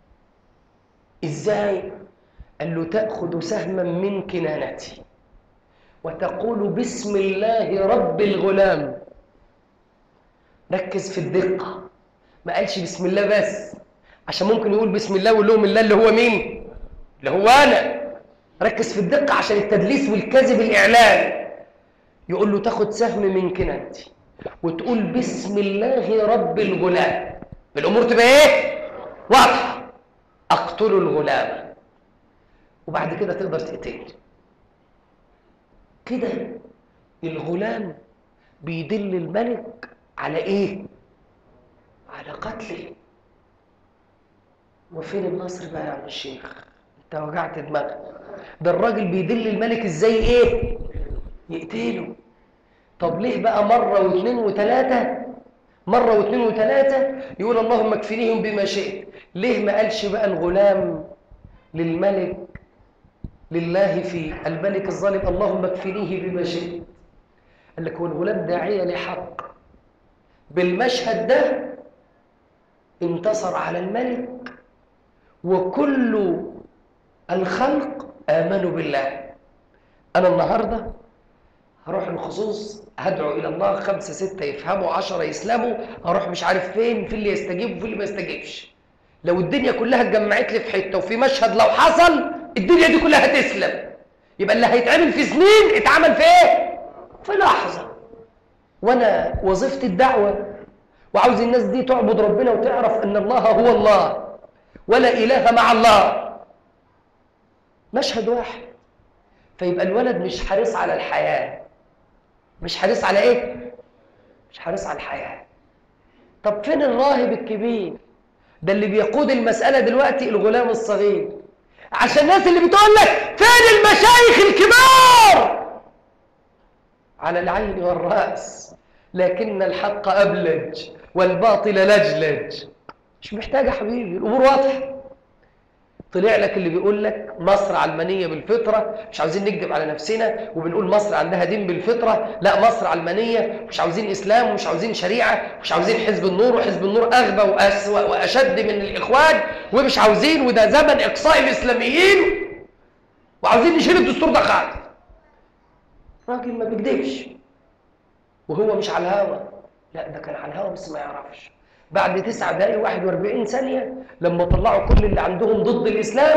إزاي؟ قال له تأخذ سهما من كنانتي وتقول بسم الله رب الغلام ركز في الدقة ما قالش بسم الله بس عشان ممكن يقول بسم الله ويقول لهم الله اللي هو مين؟ اللي هو أنا ركز في الدقة عشان التدليس والكذب الإعلان يقول له تاخد سهم من كنانتي وتقول بسم الله رب الغلام الأمور تبقى إيه؟ واضحة أقتل الغلام وبعد كده تقدر تقتلني كده الغلام بيدل الملك على إيه؟ على قتله وفين النصر بقى يا عم الشيخ؟ انت وجعت دماغك ده الراجل بيدل الملك ازاي ايه يقتله طب ليه بقى مرة واثنين وثلاثة مرة واثنين وثلاثة يقول اللهم اكفنيهم بما شئت ليه ما قالش بقى الغلام للملك لله في الملك الظالم اللهم اكفنيه بما شئت قال لك هو الغلام داعية لحق بالمشهد ده انتصر على الملك وكل الخلق آمنوا بالله أنا النهاردة هروح الخصوص هدعو إلى الله خمسة ستة يفهموا عشرة يسلموا هروح مش عارف فين في اللي يستجيب وفي اللي ما يستجيبش لو الدنيا كلها اتجمعت لي في حتة وفي مشهد لو حصل الدنيا دي كلها هتسلم يبقى اللي هيتعمل في سنين اتعمل في ايه؟ في لحظة وأنا وظيفتي الدعوة وعاوز الناس دي تعبد ربنا وتعرف أن الله هو الله ولا إله مع الله مشهد واحد فيبقى الولد مش حريص على الحياة مش حريص على ايه مش حريص على الحياة طب فين الراهب الكبير ده اللي بيقود المسألة دلوقتي الغلام الصغير عشان الناس اللي بتقول لك فين المشايخ الكبار على العين والرأس لكن الحق أبلج والباطل لجلج مش محتاج يا حبيبي الأمور واضحة طلع لك اللي بيقول لك مصر علمانيه بالفطره مش عاوزين نكذب على نفسنا وبنقول مصر عندها دين بالفطره لا مصر علمانيه مش عاوزين اسلام ومش عاوزين شريعه مش عاوزين حزب النور وحزب النور اغبى واسوا واشد من الاخوان ومش عاوزين وده زمن اقصاء الاسلاميين وعاوزين نشيل الدستور ده خالص راجل ما بيكذبش وهو مش على الهوا لا ده كان على الهوا بس ما يعرفش بعد تسع دقايق 41 ثانية لما طلعوا كل اللي عندهم ضد الإسلام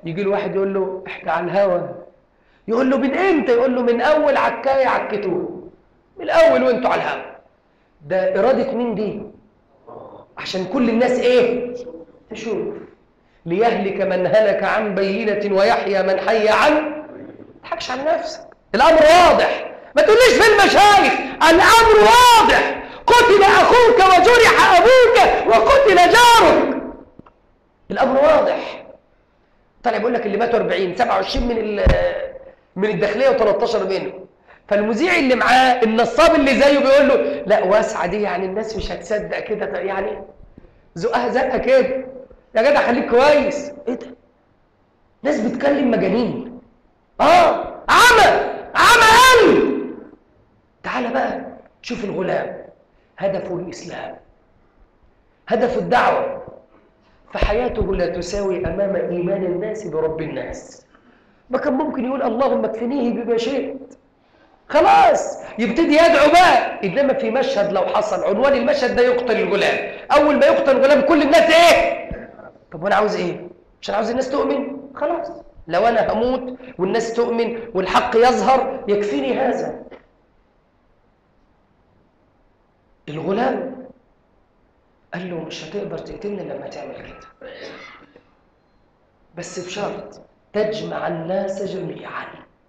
يجي له واحد يقول له احنا على الهوا يقول له من امتى يقول له من اول عكايه عكتوه من الاول وانتوا على الهوا ده اراده مين دي عشان كل الناس ايه تشوف ليهلك من هلك عن بينة ويحيى من حي عن ما تضحكش على نفسك الامر واضح ما تقوليش في المشايخ الامر واضح قتل اخوك وجرح ابوك وقتل جارك الامر واضح طلع بيقول لك اللي ماتوا 40 27 من ال- من الداخليه و13 منهم فالمذيع اللي معاه النصاب اللي زيه بيقول له لا واسعه دي يعني الناس مش هتصدق كده يعني زقها زقه كده يا جدع خليك كويس ايه ده ناس بتكلم مجانين اه عمى عمى قوي تعال بقى شوف الغلام هدفه الاسلام هدف الدعوه فحياته لا تساوي امام ايمان الناس برب الناس ما كان ممكن يقول اللهم اكفنيه بما شئت خلاص يبتدي يدعو بقى انما في مشهد لو حصل عنوان المشهد ده يقتل الغلام اول ما يقتل الغلام كل الناس ايه طب وانا عاوز ايه مش انا عاوز الناس تؤمن خلاص لو انا هموت والناس تؤمن والحق يظهر يكفيني هذا الغلام قال له مش هتقدر تقتلني لما تعمل كده بس بشرط تجمع الناس جميعا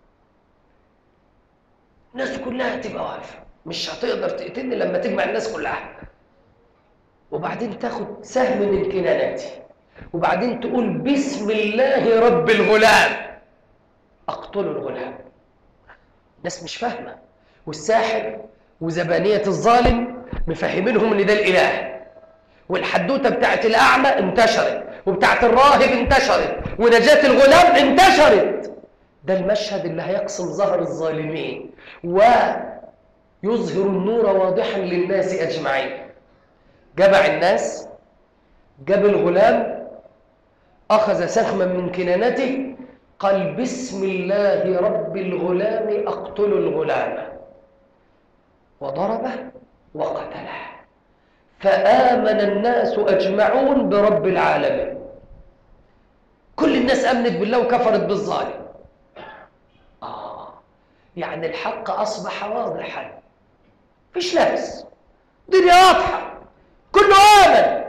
الناس كلها تبقى واقفه مش هتقدر تقتلني لما تجمع الناس كلها وبعدين تاخد سهم من كناناتي وبعدين تقول بسم الله رب الغلام اقتل الغلام الناس مش فاهمه والساحر وزبانيه الظالم مفهمينهم ان ده الاله والحدوته بتاعت الاعمى انتشرت وبتاعت الراهب انتشرت ونجاه الغلام انتشرت ده المشهد اللي هيقسم ظهر الظالمين ويظهر النور واضحا للناس اجمعين جمع الناس جاب الغلام اخذ سهما من كنانته قال بسم الله رب الغلام اقتل الغلام وضربه وقتله فامن الناس اجمعون برب العالمين كل الناس امنت بالله وكفرت بالظالم آه يعني الحق أصبح واضحا مفيش لبس الدنيا واضحة كله آمن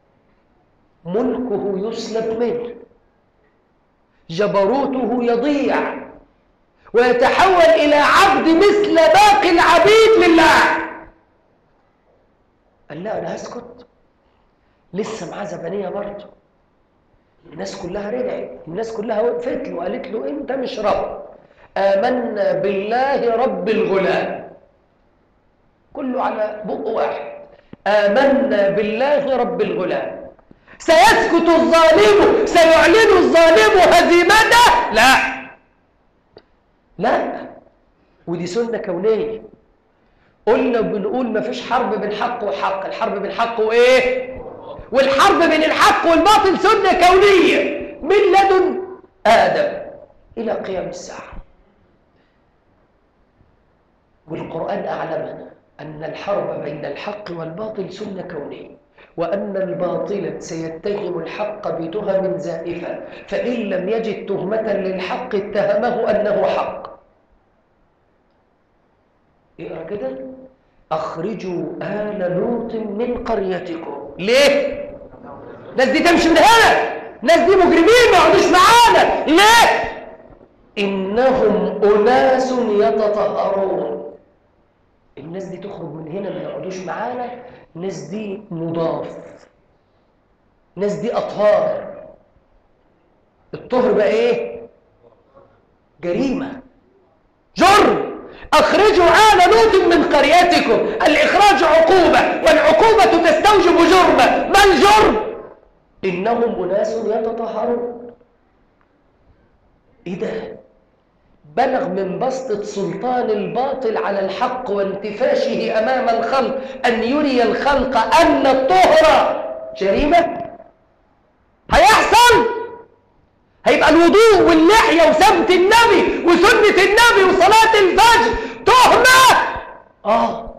ملكه يسلب منه جبروته يضيع ويتحول إلى عبد مثل باقي العبيد لله قال لا أنا هسكت لسه معاه زبانية برضه الناس كلها رجعت الناس كلها وقفت له وقالت له انت مش رب آمنا بالله رب الغلام كله على بق واحد آمنا بالله رب الغلام سيسكت الظالم سيعلن الظالم هزيمته لا لا ودي سنة كونية قلنا بنقول مفيش حرب بين حق وحق الحرب بين حق وايه والحرب بين الحق والباطل سنة كونية من لدن آدم إلى قيام الساعة والقرآن أعلمنا أن الحرب بين الحق والباطل سنة كونية وأن الباطل سيتهم الحق بتهم زائفة فإن لم يجد تهمة للحق اتهمه أنه حق اقرا كده أخرجوا آل لوط من قريتكم ليه؟ الناس دي تمشي من هنا الناس دي مجرمين ما يقعدوش معانا ليه؟ إنهم أناس يتطهرون الناس دي تخرج من هنا ما يقعدوش معانا الناس دي مضاف الناس دي أطهار الطهر بقى إيه؟ جريمة جرم أخرجوا آل لوط من قريتكم الإخراج عقوبة والعقوبة تستوجب جرما ما الجرم؟ إنهم أناس يتطهرون إيه ده؟ بلغ من بسطة سلطان الباطل على الحق وانتفاشه أمام الخلق أن يري الخلق أن الطهر جريمة هيحصل هيبقى الوضوء واللحية وسمت النبي وسنة النبي وصلاة الفجر تهمة آه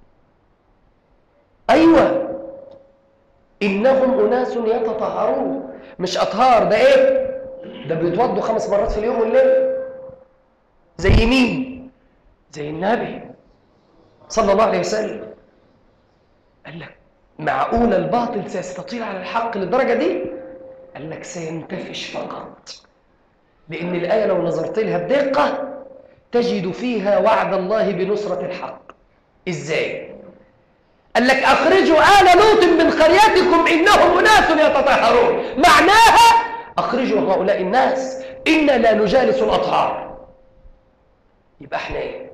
أيوة إنهم أناس يتطهرون مش أطهار ده إيه ده بيتوضوا خمس مرات في اليوم والليل زي مين زي النبي صلى الله عليه وسلم قال لك معقول الباطل سيستطيع على الحق للدرجة دي قال لك سينتفش فقط لأن الآية لو نظرت لها بدقة تجد فيها وعد الله بنصرة الحق إزاي؟ قال لك أخرجوا آل لوط من قريتكم إنهم أناس يتطهرون معناها أخرجوا هؤلاء الناس إنا لا نجالس الأطهار يبقى احنا ايه؟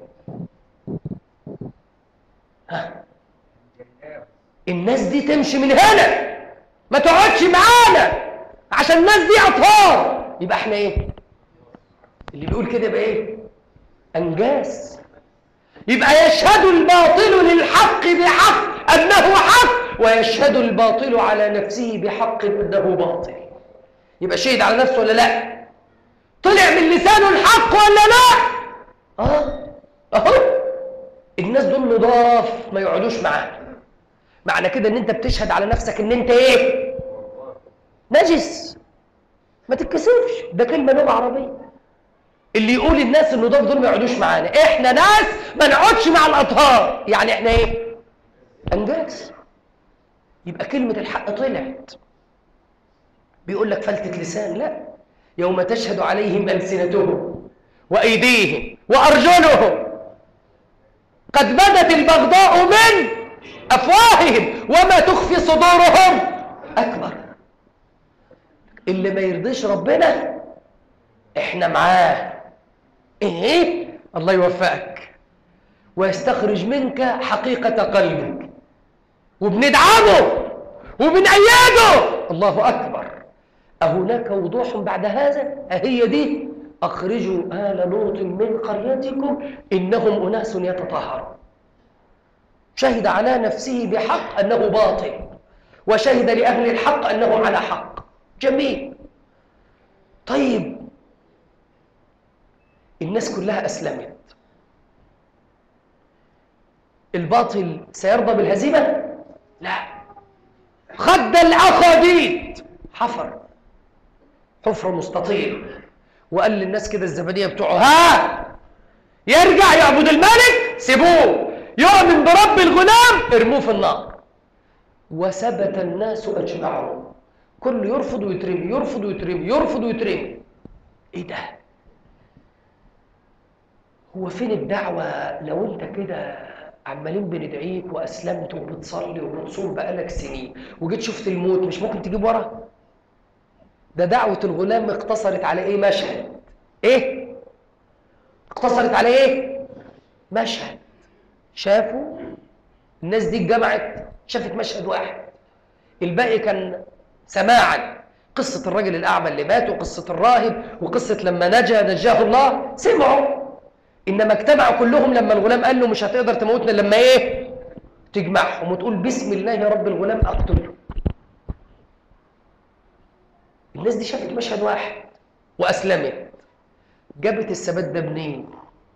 ها؟ الناس دي تمشي من هنا ما تقعدش معانا عشان الناس دي أطهار يبقى احنا ايه؟ اللي بيقول كده يبقى ايه؟ أنجاس يبقى يشهد الباطل للحق بحق أنه حق ويشهد الباطل على نفسه بحق أنه باطل يبقى شهد على نفسه ولا لا طلع من لسانه الحق ولا لا اه اهو الناس دول نضاف ما يقعدوش معانا معنى كده ان انت بتشهد على نفسك ان انت ايه نجس ما تتكسفش ده كلمه لغه عربيه اللي يقول الناس النضاف دول ما يقعدوش معانا احنا ناس ما نقعدش مع الاطهار يعني احنا ايه انجاز يبقى كلمه الحق طلعت بيقول لك فلتة لسان لا يوم تشهد عليهم ألسنتهم وأيديهم وأرجلهم قد بدت البغضاء من أفواههم وما تخفي صدورهم أكبر اللي ما يرضيش ربنا احنا معاه ايه الله يوفقك ويستخرج منك حقيقة قلبك وبندعمه وبنأيده الله أكبر أهناك وضوح بعد هذا أهي دي أخرجوا آل لوط من قريتكم إنهم أناس يتطهرون شهد على نفسه بحق أنه باطل وشهد لأهل الحق أنه على حق جميل طيب الناس كلها أسلمت الباطل سيرضى بالهزيمة؟ لا خد الأخابيد حفر حفرة مستطيل وقال للناس كده الزبدية بتوعه ها يرجع يعبد الملك سيبوه يؤمن برب الغلام ارموه في النار وثبت الناس أجمعون كل يرفض ويترمي يرفض ويترمي يرفض ويترمي ايه ده هو فين الدعوة لو انت كده عمالين بندعيك واسلمت وبتصلي وبتصوم بقالك سنين وجيت شفت الموت مش ممكن تجيب ورا ده دعوة الغلام اقتصرت على ايه مشهد ايه اقتصرت على ايه مشهد شافوا الناس دي اتجمعت شافت مشهد واحد الباقي كان سماعا قصة الرجل الأعمى اللي مات وقصة الراهب وقصة لما نجا نجاه الله سمعوا إنما اجتمعوا كلهم لما الغلام قال له مش هتقدر تموتنا لما إيه تجمعهم وتقول بسم الله يا رب الغلام أقتله الناس دي شافت مشهد واحد وأسلمت جابت الثبات ده منين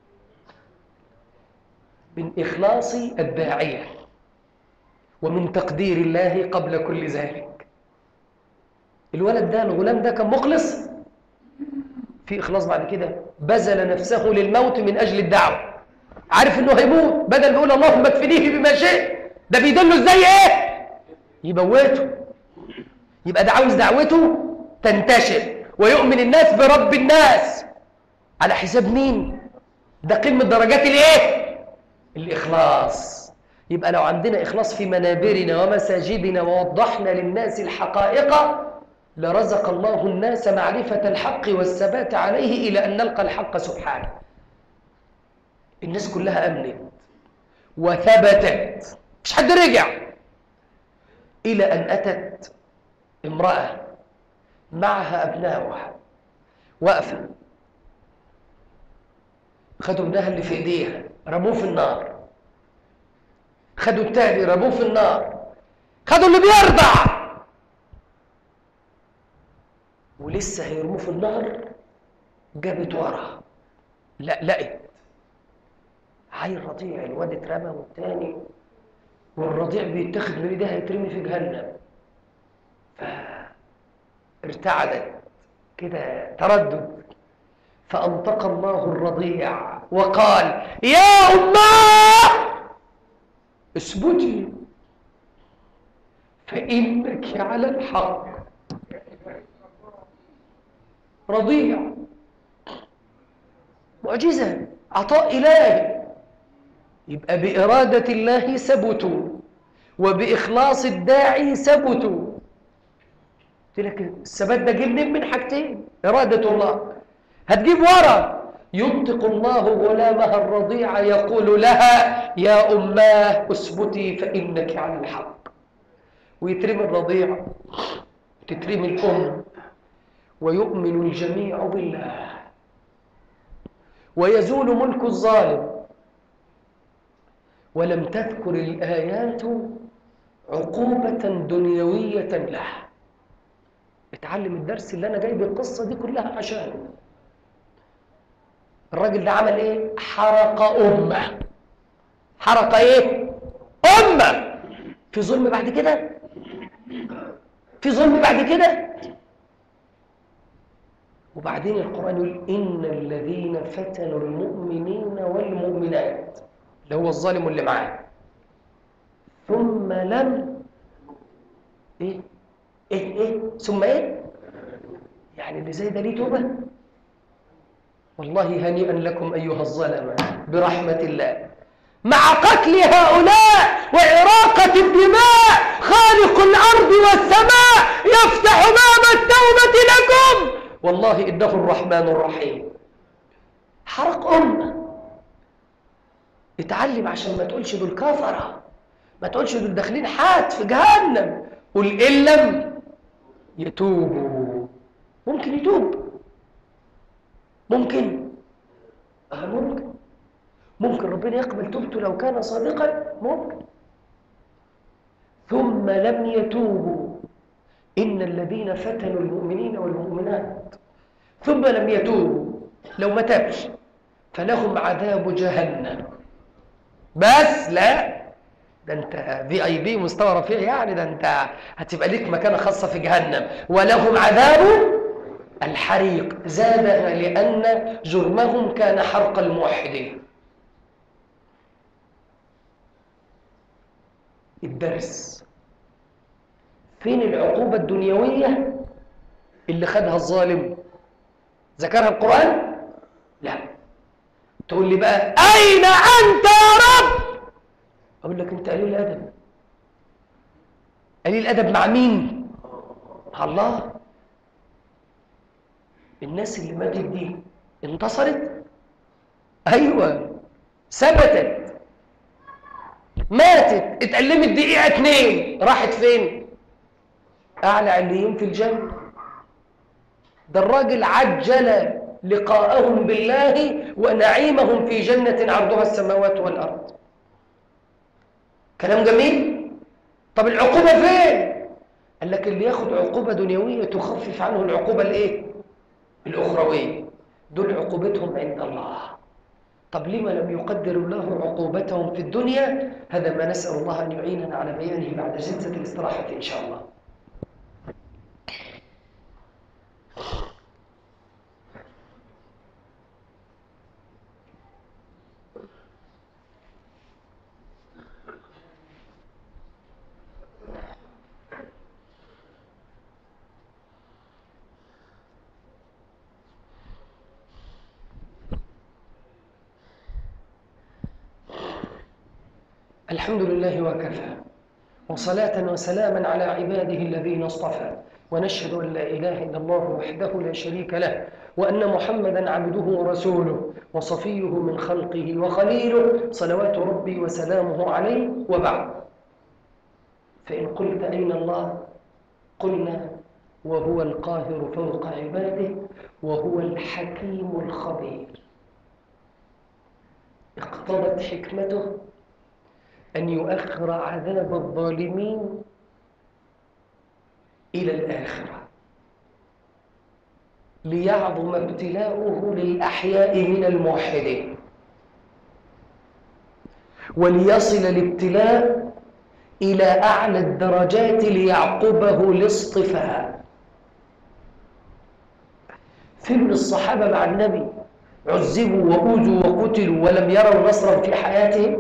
من إخلاص الداعية ومن تقدير الله قبل كل ذلك الولد ده الغلام ده كان مخلص في إخلاص بعد كده بذل نفسه للموت من أجل الدعوة عارف إنه هيموت بدل بيقول اللهم اكفنيه بما شئت ده بيدله إزاي إيه يموته يبقى ده عاوز دعوته تنتشر ويؤمن الناس برب الناس على حساب مين ده قمة درجات الايه الإخلاص يبقى لو عندنا إخلاص في منابرنا ومساجدنا ووضحنا للناس الحقائق لرزق الله الناس معرفة الحق والثبات عليه إلى أن نلقى الحق سبحانه الناس كلها أمنت وثبتت مش حد رجع إلى أن أتت امرأة معها أبناؤها واقفة خدوا ابنها اللي في ايديها رموه في النار خدوا التاني رموه في النار خدوا اللي بيرضع ولسه هيرموه في النار جابت ورا لا لقت عيل رضيع الواد اترمى والتاني والرضيع بيتاخد من ايديها يترمي في جهنم فارتعدت كده تردد فأنطق الله الرضيع وقال يا أماه اثبتي فإنك على الحق رضيع معجزة عطاء إلهي يبقى بإرادة الله ثبتوا وبإخلاص الداعي ثبتوا قلت لك الثبات ده جه منين من حاجتين إرادة الله هتجيب ورا ينطق الله غلامها الرضيع يقول لها يا أماه اثبتي فإنك على الحق ويترمي الرضيع تترمي الأم ويؤمن الجميع بالله ويزول ملك الظالم ولم تذكر الآيات عقوبة دنيوية له اتعلم الدرس اللي أنا جايب القصة دي كلها عشانه الراجل ده عمل ايه حرق أمة حرق ايه أمة في ظلم بعد كده في ظلم بعد كده وبعدين القرآن يقول إن الذين فتنوا المؤمنين والمؤمنات اللي هو الظالم اللي معاه ثم لم ايه ايه ايه ثم ايه يعني اللي زي ده ليه توبه والله هنيئا لكم ايها الظلمه برحمه الله مع قتل هؤلاء وإراقة الدماء خالق الأرض والسماء يفتح باب التوبة لكم والله إنه الرحمن الرحيم حرق أمة اتعلم عشان ما تقولش دول كفرة ما تقولش دول داخلين حات في جهنم قل إن لم يتوبوا ممكن يتوب ممكن آه ممكن ممكن ربنا يقبل توبته لو كان صادقا ممكن ثم لم يتوبوا إن الذين فتنوا المؤمنين والمؤمنات ثم لم يتوبوا لو ما تابش فلهم عذاب جهنم بس لا ده انت في اي بي مستوى رفيع يعني ده انت هتبقى ليك مكانه خاصه في جهنم ولهم عذاب الحريق زادها لان جرمهم كان حرق الموحدين الدرس فين العقوبة الدنيوية اللي خدها الظالم ذكرها القرآن لا تقول لي بقى أين أنت يا رب أقول لك أنت قليل الأدب قليل الأدب مع مين مع الله الناس اللي ماتت دي انتصرت أيوة ثبتت ماتت اتألمت دقيقة اتنين راحت فين أعلى عليين في الجنة ده الراجل عجل لقاءهم بالله ونعيمهم في جنة عرضها السماوات والأرض كلام جميل طب العقوبة فين قال لك اللي ياخد عقوبة دنيوية تخفف عنه العقوبة الايه الأخروية دول عقوبتهم عند الله طب لما لم يقدر الله عقوبتهم في الدنيا هذا ما نسأل الله أن يعيننا على بيانه بعد جلسة الاستراحة إن شاء الله الحمد لله وكفى وصلاة وسلاما على عباده الذين اصطفى ونشهد أن لا إله إلا الله وحده لا شريك له وأن محمدا عبده ورسوله وصفيه من خلقه وخليله صلوات ربي وسلامه عليه وبعد فإن قلت أين الله قلنا وهو القاهر فوق عباده وهو الحكيم الخبير اقتضت حكمته أن يؤخر عذاب الظالمين إلى الآخرة ليعظم ابتلاؤه للأحياء من الموحدين وليصل الابتلاء إلى أعلى الدرجات ليعقبه الاصطفاء فين الصحابة مع النبي عذبوا وأوذوا وقتلوا ولم يروا نصرا في حياتهم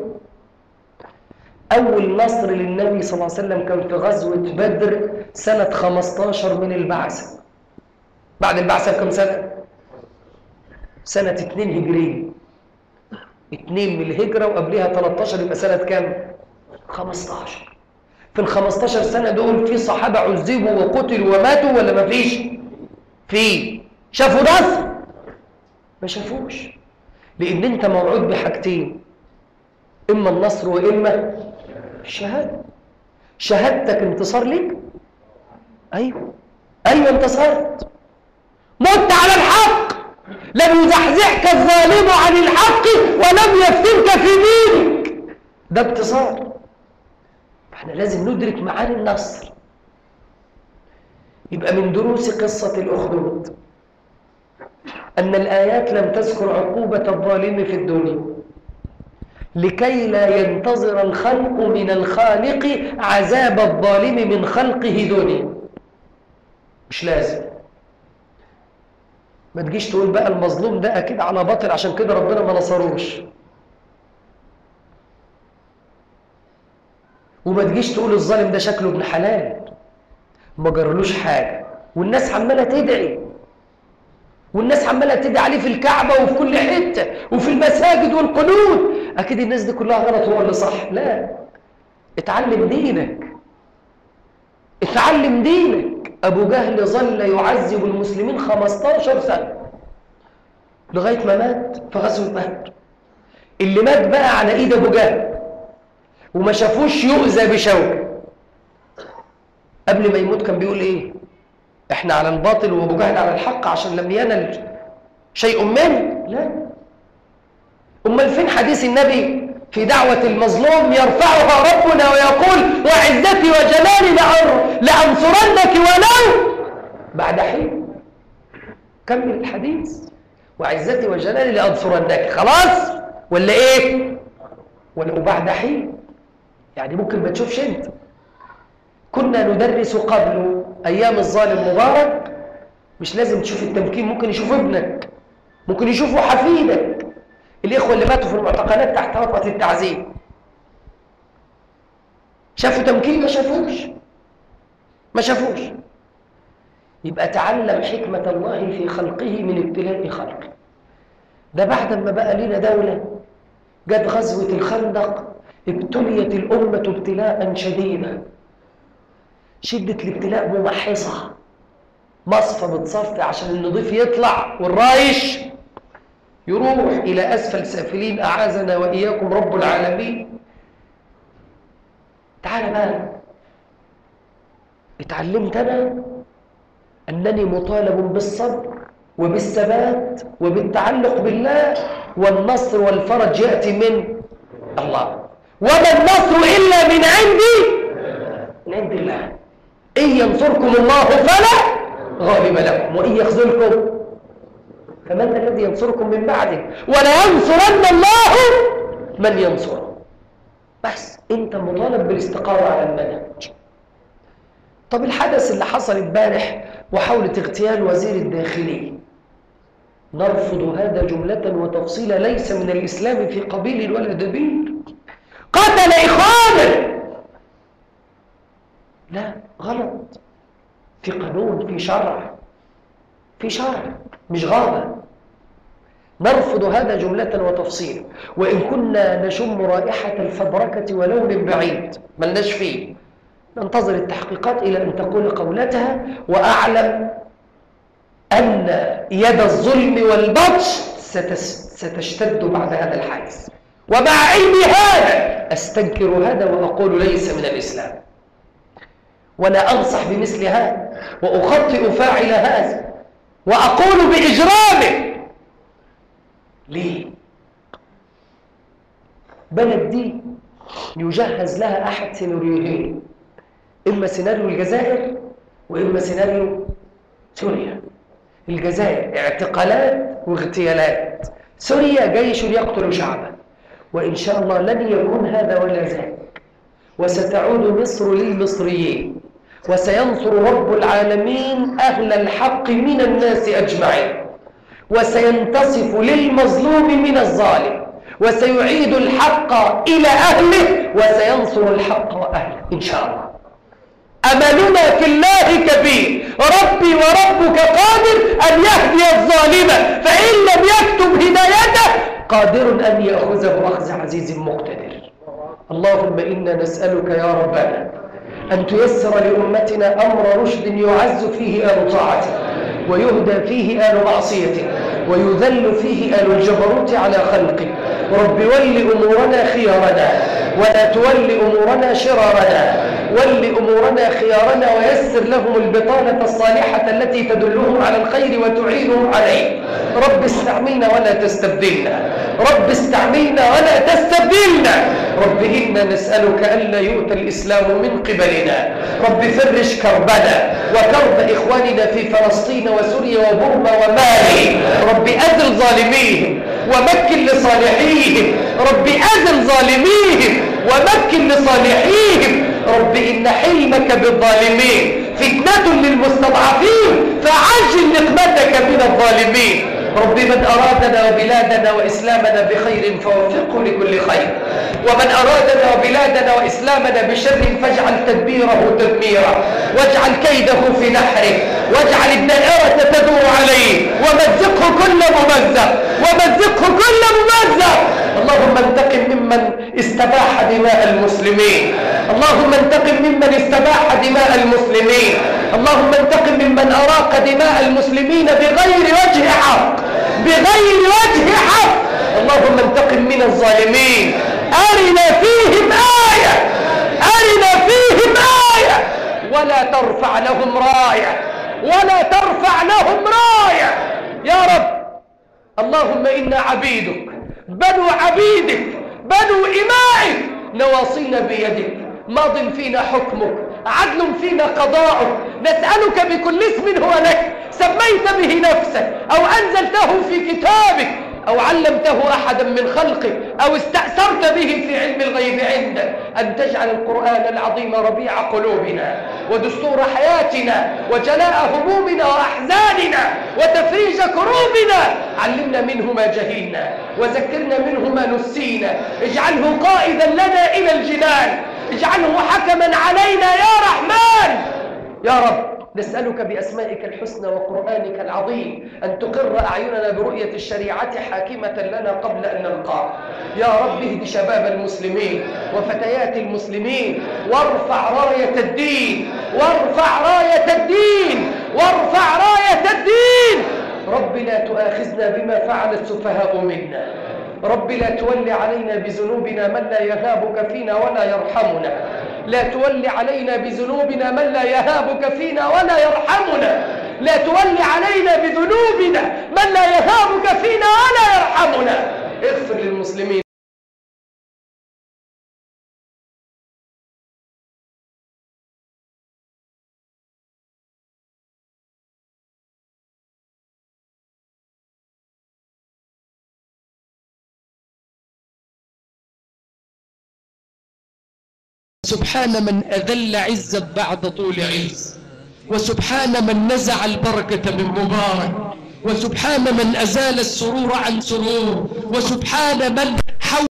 أول نصر للنبي صلى الله عليه وسلم كان في غزوة بدر سنة 15 من البعثة بعد البعثة بكم سنة؟ سنة 2 هجرية 2 من الهجرة وقبلها 13 يبقى سنة كام؟ 15 في ال 15 سنة دول في صحابة عذبوا وقتلوا وماتوا ولا ما فيش؟ في شافوا نصر؟ ما شافوش لأن أنت موعود بحاجتين إما النصر وإما الشهادة شهادتك انتصار ليك أيوه أيوه انتصرت مت على الحق لم يزحزحك الظالم عن الحق ولم يفتنك في دينك ده انتصار احنا لازم ندرك معاني النصر يبقى من دروس قصة الأخدود أن الآيات لم تذكر عقوبة الظالم في الدنيا لكي لا ينتظر الخلق من الخالق عذاب الظالم من خلقه دنيا مش لازم ما تجيش تقول بقى المظلوم ده أكيد على باطل عشان كده ربنا ما نصروش وما تجيش تقول الظالم ده شكله ابن حلال ما جرلوش حاجة والناس عمالة تدعي والناس عمالة تدعي عليه في الكعبة وفي كل حتة وفي المساجد والقنوت أكيد الناس دي كلها غلط هو اللي صح لا اتعلم دينك اتعلم دينك أبو جهل ظل يعذب المسلمين 15 سنة لغاية ما مات في غزوة بدر اللي مات بقى على إيد أبو جهل وما شافوش يؤذى بشوكة قبل ما يموت كان بيقول إيه إحنا على الباطل وأبو جهل على الحق عشان لم ينل شيء منه لا أمال فين حديث النبي في دعوة المظلوم يرفعها ربنا ويقول وعزتي وجلالي لأنصرنك ولو بعد حين كمل الحديث وعزتي وجلالي لأنصرنك خلاص ولا إيه ولو بعد حين يعني ممكن ما تشوفش أنت كنا ندرس قبل أيام الظالم مبارك مش لازم تشوف التمكين ممكن يشوف ابنك ممكن يشوفوا حفيدك الإخوة اللي ماتوا في المعتقلات تحت وطأة التعذيب شافوا تمكين ما شافوش ما شافوش يبقى تعلم حكمة الله في خلقه من ابتلاء خلقه ده بعد ما بقى لنا دولة جت غزوة الخندق ابتليت الأمة ابتلاء شديدا شدة الابتلاء ممحصة مصفى بتصفي عشان النضيف يطلع والرايش يروح إلى أسفل سافلين أعاذنا وإياكم رب العالمين تعال بقى اتعلمت أنا أنني مطالب بالصبر وبالثبات وبالتعلق بالله والنصر والفرج يأتي من الله وما النصر إلا من عندي من عند الله إن ينصركم الله فلا غالب لكم وإن يخذلكم فمن الذي ينصركم من بعده ولا ينصرن الله من ينصره بس انت مطالب بالاستقامة على المنهج طب الحدث اللي حصل امبارح وحاولة اغتيال وزير الداخلية نرفض هذا جملة وتفصيلا ليس من الإسلام في قبيل ولا دبير قتل إخوانه لا غلط في قانون في شرع في شرع مش غابة نرفض هذا جملة وتفصيلا وإن كنا نشم رائحة الفبركة ولو من بعيد ملناش فيه ننتظر التحقيقات إلى أن تقول قولتها وأعلم أن يد الظلم والبطش ستشتد بعد هذا الحادث ومع علمي هذا أستنكر هذا وأقول ليس من الإسلام ولا أنصح بمثل هذا وأخطئ فاعل هذا وأقول بإجرامه ليه؟ بلد دي يجهز لها أحد سيناريوهين إما سيناريو الجزائر وإما سيناريو سوريا الجزائر اعتقالات واغتيالات سوريا جيش يقتل شعبا وإن شاء الله لن يكون هذا ولا ذاك وستعود مصر للمصريين وسينصر رب العالمين أهل الحق من الناس أجمعين وسينتصف للمظلوم من الظالم وسيعيد الحق إلى أهله وسينصر الحق وأهله إن شاء الله أملنا في الله كبير ربي وربك قادر أن يهدي الظالم فإن لم يكتب هدايته قادر أن يأخذه أخذ عزيز مقتدر اللهم إنا نسألك يا ربنا أن تيسر لأمتنا أمر رشد يعز فيه آل طاعتك ويهدى فيه آل معصيتك ويذل فيه آل الجبروت على خلقك رب ول أمورنا خيارنا ولا تول أمورنا شرارنا ول أمورنا خيارنا ويسر لهم البطانة الصالحة التي تدلهم على الخير وتعينهم عليه رب استعملنا ولا تستبدلنا رب استعملنا ولا تستبدلنا رب إنا نسألك ألا يؤتى الإسلام من قبلنا رب فرج كربنا وكرب إخواننا في فلسطين وسوريا وبرما ومالي رب أذل ظالميهم ومكن لصالحيهم رب أذل ظالميهم ومكن لصالحيهم رب إن حلمك بالظالمين فتنة للمستضعفين فعجل نقمتك من الظالمين رب من أرادنا وبلادنا وإسلامنا بخير فوفقه لكل خير ومن أرادنا وبلادنا وإسلامنا بشر فاجعل تدبيره تدميرا واجعل كيده في نحره واجعل الدائرة تدور عليه ومزقه كل ممزق ومزقه كل ممزق اللهم انتقم ممن استباح دماء المسلمين اللهم انتقم ممن استباح دماء المسلمين اللهم انتقم ممن أراق دماء المسلمين بغير وجه حق بغير وجه حق اللهم انتقم من الظالمين أرنا فيهم آية أرنا فيهم آية ولا ترفع لهم راية ولا ترفع لهم راية يا رب اللهم إنا عبيدك بنو عبيدك بنو إمائك نواصينا بيدك ماض فينا حكمك عدل فينا قضاؤك نسألك بكل اسم هو لك سميت به نفسك أو أنزلته في كتابك أو علمته أحدا من خلقك أو استأثرت به في علم الغيب عندك أن تجعل القرآن العظيم ربيع قلوبنا ودستور حياتنا وجلاء همومنا وأحزاننا وتفريج كروبنا علمنا منه ما جهلنا وذكرنا منه ما نسينا اجعله قائدا لنا إلى الجنان اجعله حكما علينا يا رحمن يا رب نسألك بأسمائك الحسنى وقرآنك العظيم أن تقر أعيننا برؤية الشريعة حاكمة لنا قبل أن نلقاك يا رب اهد شباب المسلمين وفتيات المسلمين وارفع راية الدين وارفع راية الدين وارفع راية الدين رب لا تؤاخذنا بما فعل السفهاء منا رب لا تول علينا بذنوبنا من لا يهابك فينا ولا يرحمنا لا تول علينا بذنوبنا من لا يهابك فينا ولا يرحمنا لا تول علينا بذنوبنا من لا يهابك فينا ولا يرحمنا اغفر للمسلمين سبحان من أذل عزا بعد طول عز وسبحان من نزع البركة من مبارك وسبحان من أزال السرور عن سرور وسبحان من حول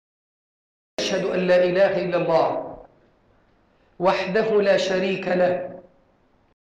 أشهد أن لا إله إلا الله وحده لا شريك له